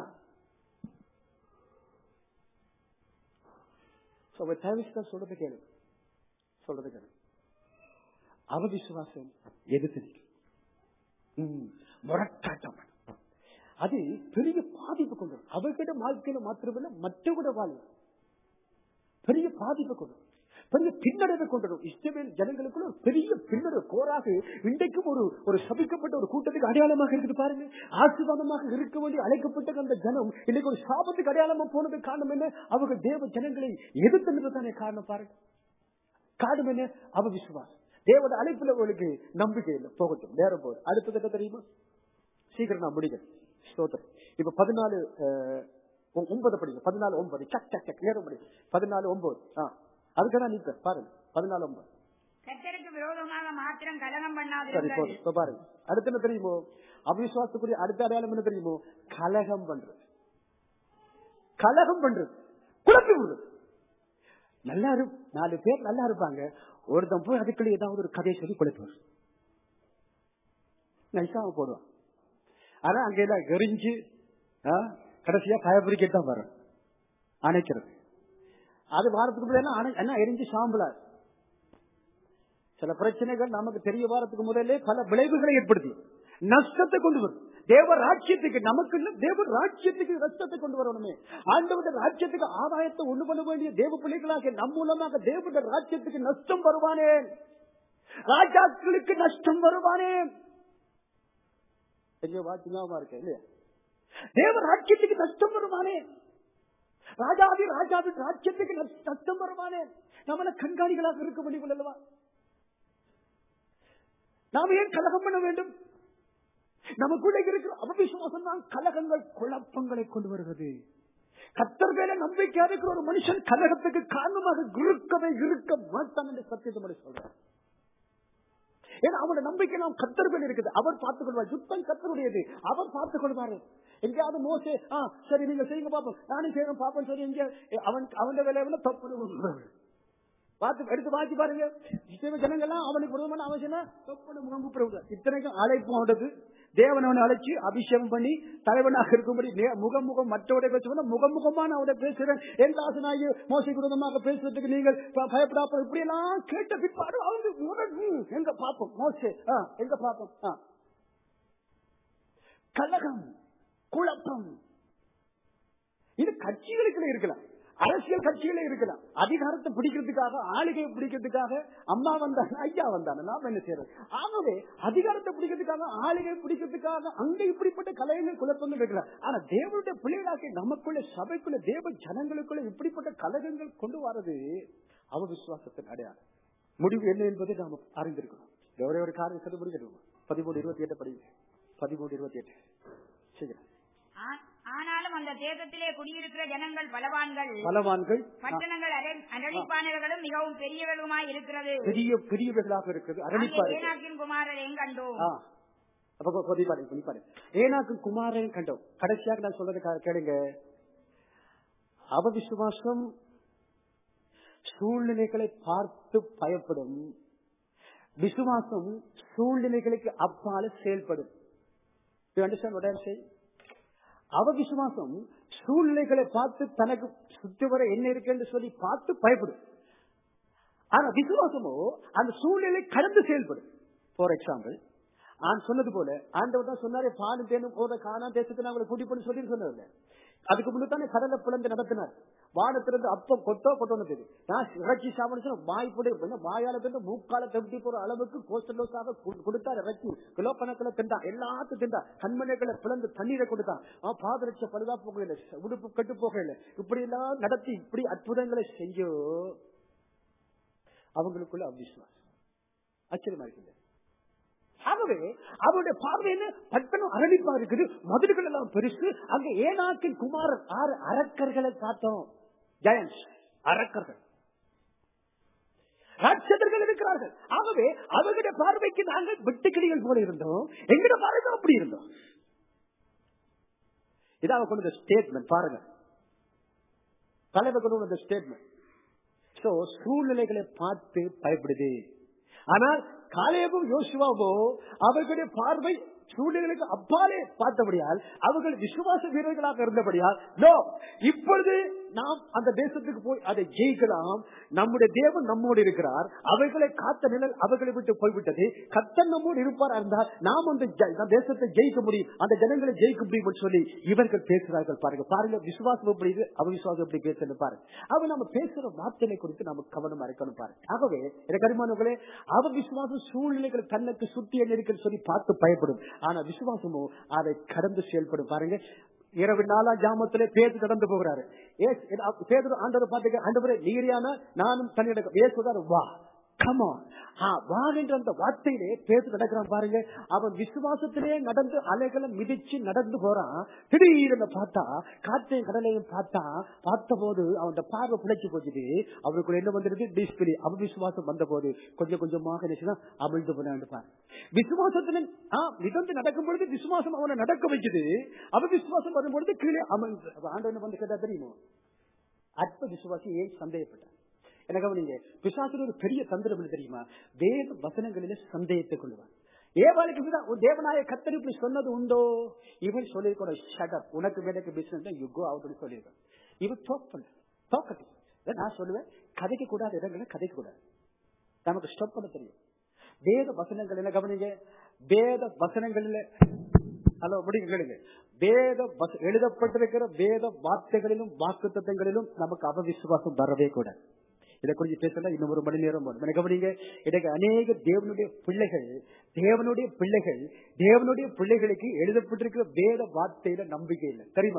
தேவைக்கு சொல்றது கேளு சொல்றது கேளு அவவிசுவாசம் எதிர்த்து நிற்கும். ம், முரட்டாட்டம் அது பெரிய பாதிப்பு கொண்டு வரும். அவர்கிட்ட வாழ்க்கையில மாத்திரமில்ல மற்றவட வாழ்வு பெரிய பாதிப்பு கொண்டு வரும். பெரிய பின்னடைவை கொண்டு வரும். இஸ்ரவேல் ஜனங்களுக்குள்ள ஒரு பெரிய பின்னடைவு கோராக இன்றைக்கும் ஒரு ஒரு சபிக்கப்பட்ட ஒரு கூட்டத்துக்கு அடையாளமாக இருக்குது பாருங்க ஆசீர்வாதமாக இருக்க வேண்டிய அழைக்கப்பட்ட அந்த ஜனம் இன்னைக்கு ஒரு சாபத்துக்கு அடையாளமா போனது காரணம் என்ன அவங்க தேவ ஜனங்களை எதிர்த்து தானே காரணம் பாருங்க காரணம் என்ன அவ விசுவாசம் தேவோட அழைப்புல உங்களுக்கு நம்பிக்கை இல்லை போகட்டும் நேரம் போகுது அடுத்தது என்ன தெரியுமா சீக்கிரம் நான் முடிக்கிறேன் ஸ்தோத்திரம் இப்ப பதினாலு அஹ், ஒ- ஒன்பது படிங்க பதினாலு ஒன்பது சக் சக் சக் நேரம் படி பதினாலு ஒன்பது ஆ அதுக்கு தான் நிற்பேன் பாருங்க பதினாலு ஒன்பது கர்த்தருக்கு விரோதமாக மாத்திரம் கலகம் சரி பண்ணாதிருங்கள் போதும் இப்ப பாருங்க அடுத்து என்ன தெரியுமோ அவிசுவாசத்துக்குரிய அடுத்த அடையாளம் என்ன தெரியுமோ கலகம் பண்றது கலகம் பண்றது குழப்பி விடுறது நல்லா இரு நாலு பேர் நல்லா இருப்பாங்க ஒருத்தன் போய் அதுக்குள்ள ஏதாவது ஒரு கதையை சொல்லி குழப்பி நைஸா அவன் போடுவான் ஆனா அங்க எல்லாம் எரிஞ்சு ஆ, கடைசியா பயபுரிக்கே தான் வரும் அணைக்கிறது அது வாரத்துக்கு முன்னாடி அணை என்ன எரிஞ்சு சாம்பலா சில பிரச்சனைகள் நமக்கு தெரிய வாரத்துக்கு முதல்ல பல விளைவுகளை ஏற்படுத்தி நஷ்டத்தை கொண்டு வரும் தேவ ராஜ்யத்துக்கு நமக்கு இல்ல தேவ ராஜ்யத்துக்கு நஷ்டத்தை கொண்டு வரணுமே ஆண்டவருடைய ராஜ்யத்துக்கு ஆதாயத்தை உண்டு பண்ண வேண்டிய தேவ பிள்ளைகளாக நம் மூலமாக தேவனுடைய ராஜ்யத்துக்கு நஷ்டம் வருவானே ராஜாக்களுக்கு நஷ்டம் வருவானே பெரிய வாக்கியமா இருக்கு இல்லையா தேவ ராஜ்யத்துக்கு நஷ்டம் வருவானே ராஜாவி ராஜாவின் ராஜ்யத்துக்கு நஷ்ட- நஷ்டம் வருவானே நம்மள கண்காணிகளாக இருக்க முடியும் அல்லவா நாம் ஏன் கலகம் பண்ண வேண்டும் நமக்குள்ள இருக்கிற அவவிசுவாசம் தான் கலகங்கள் குழப்பங்களை கொண்டு வருகிறது கத்தர் மேல நம்பிக்கையா இருக்கிற ஒரு மனுஷன் கலகத்துக்கு காரணமாக இருக்கவே இருக்க மாட்டான் என்று சத்தியத்தை மட்டும் சொல்றார் ஏன்னா அவனோட நம்பிக்கை நாம் கத்தர் மேல இருக்குது அவர் பார்த்துக் கொள்வார் யுத்தம் கத்தருடையது அவர் பார்த்துக் கொள்வாரு எங்கேயாவது மோசே ஆ சரி நீங்க செய்யுங்க பாப்போம் நானும் செய்யணும் பாப்போம் சரி எங்க அவன் அவன் வேலையில தப்பு பார்த்து எடுத்து வாசி பாருங்க இஸ்ரவேல் ஜனங்கள்லாம் அவனுக்கு விரோதமான அவசியம் தொப்பன முகம்பு பிரபு இத்தனைக்கும் அழைப்பு அவனது தேவன் அவனை அழைச்சி அபிஷேகம் பண்ணி தலைவனாக இருக்கும்படி நே- முகம் முகம் மற்றவரை பேசுவது முகமுகமான அவரை பேசுகிறேன் என் தாசனாகி மோசை விரோதமாக பேசுறதுக்கு நீங்கள் ப- பயப்படாப்ப இப்படி எல்லாம் கேட்ட பிற்பாடு அவங்க முரண், ம், எங்க பாப்போம் மோசே ஆ, எங்க பாப்போம் ஆ. கலகம் குழப்பம் இது கட்சிகளுக்குள்ள இருக்கலாம் அரசியல் கட்சிகளே இருக்கலாம் அதிகாரத்தை பிடிக்கிறதுக்காக ஆளுகையை பிடிக்கிறதுக்காக அம்மா வந்தாங்க ஐயா வந்தாங்க நாம என்ன செய்யறது ஆகவே அதிகாரத்தை பிடிக்கிறதுக்காக ஆளுகையை பிடிக்கிறதுக்காக அங்க இப்படிப்பட்ட கலைகள் குழப்பங்கள் இருக்கலாம் ஆனா தேவனுடைய பிள்ளைகளாக்கி நமக்குள்ள சபைக்குள்ள தேவ ஜனங்களுக்குள்ள இப்படிப்பட்ட கலகங்கள் கொண்டு வரது அவ விசுவாசத்தின் அடையாளம் முடிவு என்ன என்பதை நாம அறிந்திருக்கணும் இந்த ஒரே ஒரு காரியம் சொல்லி முடிக்கணும் பதிமூணு இருபத்தி எட்டு படிங்க பதிமூணு இருபத்தி எட்டு சீக்கிரம் ஆ- ஆனாலும் அந்த தேசத்திலே குடியிருக்கிற ஜனங்கள் பலவான்கள் பலவான்கள் ஆ, பட்டணங்கள் அரண்- அரணிப்பானவர்களும் மிகவும் பெரியவர்களுமாய் இருக்கிறது பெரிய பெரியவர்களாக இருக்குது அங்கே அரணிப்பாரு ஏனாக்கின் குமாரரை கண்டோம் ஆ. அப்ப கொ- கொதி பாருங்க, கொதி பாருங்க. ஏனாக்கு குமாரன் கண்டோம் கடைசியாக நான் சொல்றது கா- கேளுங்க அவ விசுவாசம் சூழ்நிலைகளை பார்த்து பயப்படும் விசுவாசம் சூழ்நிலைகளுக்கு அப்பால செயல்படும் You understand what I'm saying? அவ விசுவாசம் சூழ்நிலைகளை பார்த்து தனக்கு சுற்றி வர என்ன இருக்கு என்று சொல்லி பார்த்து பயப்படும் ஆனா விசுவாசமோ அந்த சூழ்நிலை கடந்து செயல்படும் ஃபார் எக்ஸாம்பிள் நான் சொன்னது போல ஆண்டவர் தான் சொன்னாரே பாலும் தேனும் போத காணா தேசத்தை நான் அவங்களை கூட்டி பண்ணி சொல்லி சொன்னதில்ல அதுக்கு முன்னு தானே கடலை பிளந்து நடத்தினார் வானத்திலிருந்து அப்பம் கொட்டோ கொட்டோன்னு தெரியும் நான் இறைச்சி சாப்பிடுச்சு வாய் போட்டு இருப்பேன் வாயால திண்டு மூக்கால தம்பி போற அளவுக்கு கோஸ்டலோஸாக கொடுத்தார் இறைச்சி கிலோ கணக்கில் திண்டா எல்லாத்தையும் திண்டா கண்மனைகளை பிளந்து தண்ணீரை கொடுத்தான் அவன் பாதரட்ச பழுதா போகல உடுப்பு கட்டு போகல இப்படி எல்லாம் நடத்தி இப்படி அற்புதங்களை செஞ்சோ அவங்களுக்குள்ள அவிசுவாசம் ஆச்சரியமா இருக்குது ஆகவே அவருடைய பார்வை என்ன பட்டணம் அரளிப்பா இருக்குது மதுரைகள் எல்லாம் பெருசு அங்க ஏனாக்கின் குமாரன் ஆறு அரக்கர்களை காத்தோம் ஜெயன்ஸ் அரக்கர்கள் ராட்சதர்கள் இருக்கிறார்கள் ஆகவே அவர்களுடைய பார்வைக்கு நாங்கள் வெட்டுக்கிளிகள் போல இருந்தோம் எங்களுடைய பார்வைக்கு அப்படி இருந்தோம் இதாக கொண்டு ஸ்டேட்மெண்ட் பாருங்க தலைவர் கொண்டு வந்த ஸ்டேட்மெண்ட் சோ சூழ்நிலைகளை பார்த்து பயப்படுது ஆனால் காலேபும் யோசுவாவோ அவர்களுடைய பார்வை சூழ்நிலைகளுக்கு அப்பாலே பார்த்தபடியால் அவர்கள் விசுவாச வீரர்களாக இருந்தபடியால் நோ இப்பொழுது நாம் அந்த தேசத்துக்கு போய் அதை ஜெயிக்கலாம் நம்முடைய தேவன் நம்மோடு இருக்கிறார் அவர்களை காத்த நிழல் அவர்களை விட்டு போய்விட்டது கத்தன் நம்மோடு இருப்பார் இருந்தால் நாம் அந்த ஜ- அந்த தேசத்தை ஜெயிக்க முடியும் அந்த ஜனங்களை ஜெயிக்க முடியும் என்று சொல்லி இவர்கள் பேசுகிறார்கள் பாருங்க பாருங்க விசுவாசம் எப்படி இது அவிசுவாசம் எப்படி பேசுறது பாருங்க அவ நம்ம பேசுற வார்த்தைகளை குறித்து நாம கவனமா இருக்கணும் பாருங்க ஆகவே எனக்கு அருமானவர்களே அவ விசுவாசம் சூழ்நிலைகள் கண்ணுக்கு சுத்தி என்ன இருக்குன்னு சொல்லி பார்த்து பயப்படும் ஆனா விசுவாசமோ அதை கடந்து செயல்படும் பாருங்க இரவு நாலா ஜாமத்திலே பேது கடந்து போகிறாரு ஏசு- பேதுரு ஆண்டவர் பார்த்துக்க ஆண்டவரே நீரியான நானும் தன்னிட ஏசுதார் வா கமான் வா என்ற அந்த வார்த்தையிலே பேசு நடக்கிறான் பாருங்க அவன் விசுவாசத்திலே நடந்து அலைகளை மிதிச்சு நடந்து போறான் திடீர்னு பார்த்தா காற்றையும் கடலையும் பார்த்தா பார்த்த போது அவன் பார்வை பிழைச்சு போச்சுது அவருக்குள்ள என்ன வந்துருது டிஸ்பிளி அவன் விசுவாசம் வந்த போது கொஞ்சம் கொஞ்சமாக நினைச்சுதான் அமிழ்ந்து போனான்னு பாரு விசுவாசத்துல ஆ, மிதந்து நடக்கும் பொழுது விசுவாசம் அவனை நடக்க வைக்குது அவன் விசுவாசம் வரும்பொழுது கீழே அமிழ்ந்து அப்ப ஆண்டவனை வந்து கேட்டா தெரியுமோ அற்ப விசுவாசி ஏன் சந்தேகப்பட்டான் எனக்கு கவனிங்க பிசாசுல ஒரு பெரிய தந்திரம் என்ன தெரியுமா வேத வசனங்களிலே சந்தேகத்தை கொள்ளுவான் ஏவாளுக்கு இப்படிதான் ஒரு தேவனாய கத்தர் இப்படி சொன்னது உண்டோ இவன் சொல்லியிருக்கோட ஷடப் உனக்கு எனக்கு பிசினஸ் யூ கோ அவுட் சொல்லியிருக்கோம் இவன் டோக் பண்ண டோக்கட்டி நான் சொல்லுவேன் கதைக்க கூடாத இடங்களை கதைக்க கூடாது நமக்கு ஸ்டாப் பண்ண தெரியும் வேத வசனங்கள் என்ன கவனிங்க வேத வசனங்களில் ஹலோ முடிங்க கேளுங்க வேத வச- எழுதப்பட்டிருக்கிற வேத வார்த்தைகளிலும் வாக்கு நமக்கு அவவிசுவாசம் வரவே கூடாது இதை குறித்து பேசல இன்னும் ஒரு மணி நேரம் வரும். எனக்கு கவனிங்க எனக்கு அநேக தேவனுடைய பிள்ளைகள் தேவனுடைய பிள்ளைகள் தேவனுடைய பிள்ளைகளுக்கு எழுதப்பட்டிருக்கிற வேத வார்த்தையில நம்பிக்கை இல்லை தெரியுமா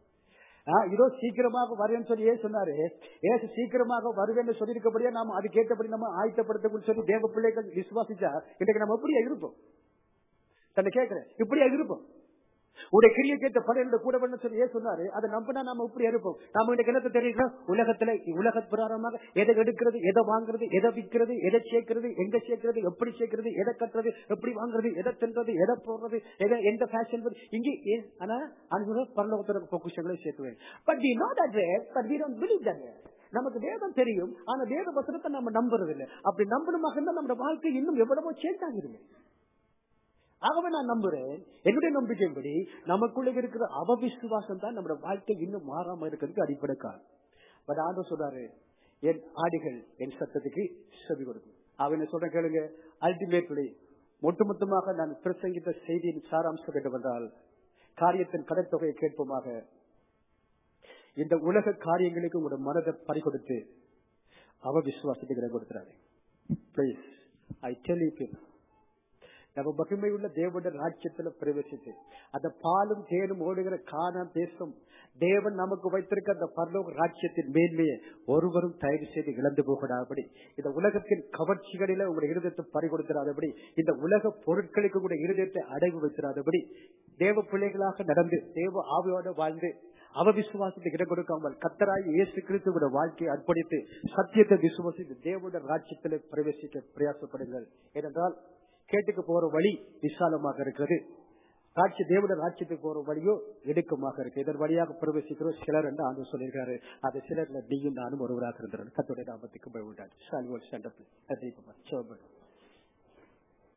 ஆ, இதோ சீக்கிரமாக வருவேன்னு சொல்லி ஏன் சொன்னாரு ஏசு சீக்கிரமாக வருவேன்னு சொல்லியிருக்கபடியா நாம அது கேட்டபடி நம்ம ஆயத்தப்படுத்த சொல்லி தேவ பிள்ளைகள் விசுவாசிச்சா இன்றைக்கு நம்ம எப்படியா இருப்போம் தன்னை கேட்கிறேன் இப்படியா இருப்போம் உடைய கிரிய கேட்ட படையோட கூட பண்ண சொல்லி ஏன் சொன்னாரு அதை நம்பினா நாம இப்படி இருப்போம் நாம இந்த கிணத்து தெரியுங்களா உலகத்துல உலக பிரகாரமாக எதை எடுக்கிறது எதை வாங்குறது எதை விற்கிறது எதை சேர்க்கிறது எங்க சேர்க்கிறது எப்படி சேர்க்கிறது எதை கட்டுறது எப்படி வாங்குறது எதை தின்றது எதை போடுறது எதை எந்த ஃபேஷன் இங்கே ஏன் ஆனா அனுபவ பரலோகத்தோட பொக்குஷங்களை சேர்த்துவேன் but we know that but we don't believe that நமக்கு வேதம் தெரியும் ஆனா வேத வசனத்தை நம்ம நம்புறது இல்லை அப்படி நம்பணுமாக இருந்தா நம்ம வாழ்க்கை இன்னும் எவ்வளவோ சேஞ்ச் ஆகிருங்க ஆகவே நான் நம்புறேன் என்னுடைய நம்பிக்கைப்படி நமக்குள்ள இருக்கிற அவவிசுவாசம் தான் நம்ம வாழ்க்கை இன்னும் மாறாம இருக்கிறதுக்கு அடிப்படை காரணம் பட் ஆண்டவர் சொல்றாரு என் ஆடிகள் என் சத்தத்துக்கு செவி கொடுக்கும் அவன் சொல்ற கேளுங்க அல்டிமேட்லி ஒட்டுமொத்தமாக நான் பிரசங்கித்த செய்தியின் சாராம்சம் என்னவென்றால் காரியத்தின் கடற்தொகையை கேட்போமாக இந்த உலக காரியங்களுக்கு உங்களோட மனதை பறிகொடுத்து அவ விசுவாசத்துக்கு இடம் கொடுக்கிறாரு பிளீஸ் ஐ டெல் யூ நம்ம மகிமையுள்ள தேவனுடைய ராஜ்யத்துல பிரவேசித்து அந்த பாலும் தேனும் ஓடுகிற காணாம் தேசம் தேவன் நமக்கு வைத்திருக்க அந்த பரலோக ராஜ்யத்தின் மேன்மையை ஒருவரும் தயவு செய்து இழந்து போகடாதபடி இந்த உலகத்தின் கவர்ச்சிகளில உங்களுடைய இருதயத்தை பறிகொடுத்திராதபடி இந்த உலக பொருட்களுக்கு கூட இருதயத்தை அடைவு வைத்திராதபடி தேவ பிள்ளைகளாக நடந்து தேவ ஆவியோட வாழ்ந்து அவ விசுவாசத்துக்கு இடம் கொடுக்காமல் கத்தராய் இயேசு கிறிஸ்துவோட வாழ்க்கையை அர்ப்பணித்து சத்தியத்தை விசுவாசித்து தேவனுடைய ராஜ்யத்தில் பிரவேசிக்க பிரயாசப்படுங்கள் ஏனென்றால் கேட்டுக்கு போற வழி விசாலமாக இருக்கிறது ராட்சி தேவனுடைய ராட்சியத்துக்கு போற வழியோ இடுக்கமாக இருக்கு இதன் வழியாக பிரவேசிக்கிறோம் சிலர் என்று ஆண்டு சொல்லியிருக்காரு அது சிலர்ல நீயும் நானும் ஒருவராக இருக்கிறோம் கத்தோடைய நாமத்துக்கு போய் விட்டார்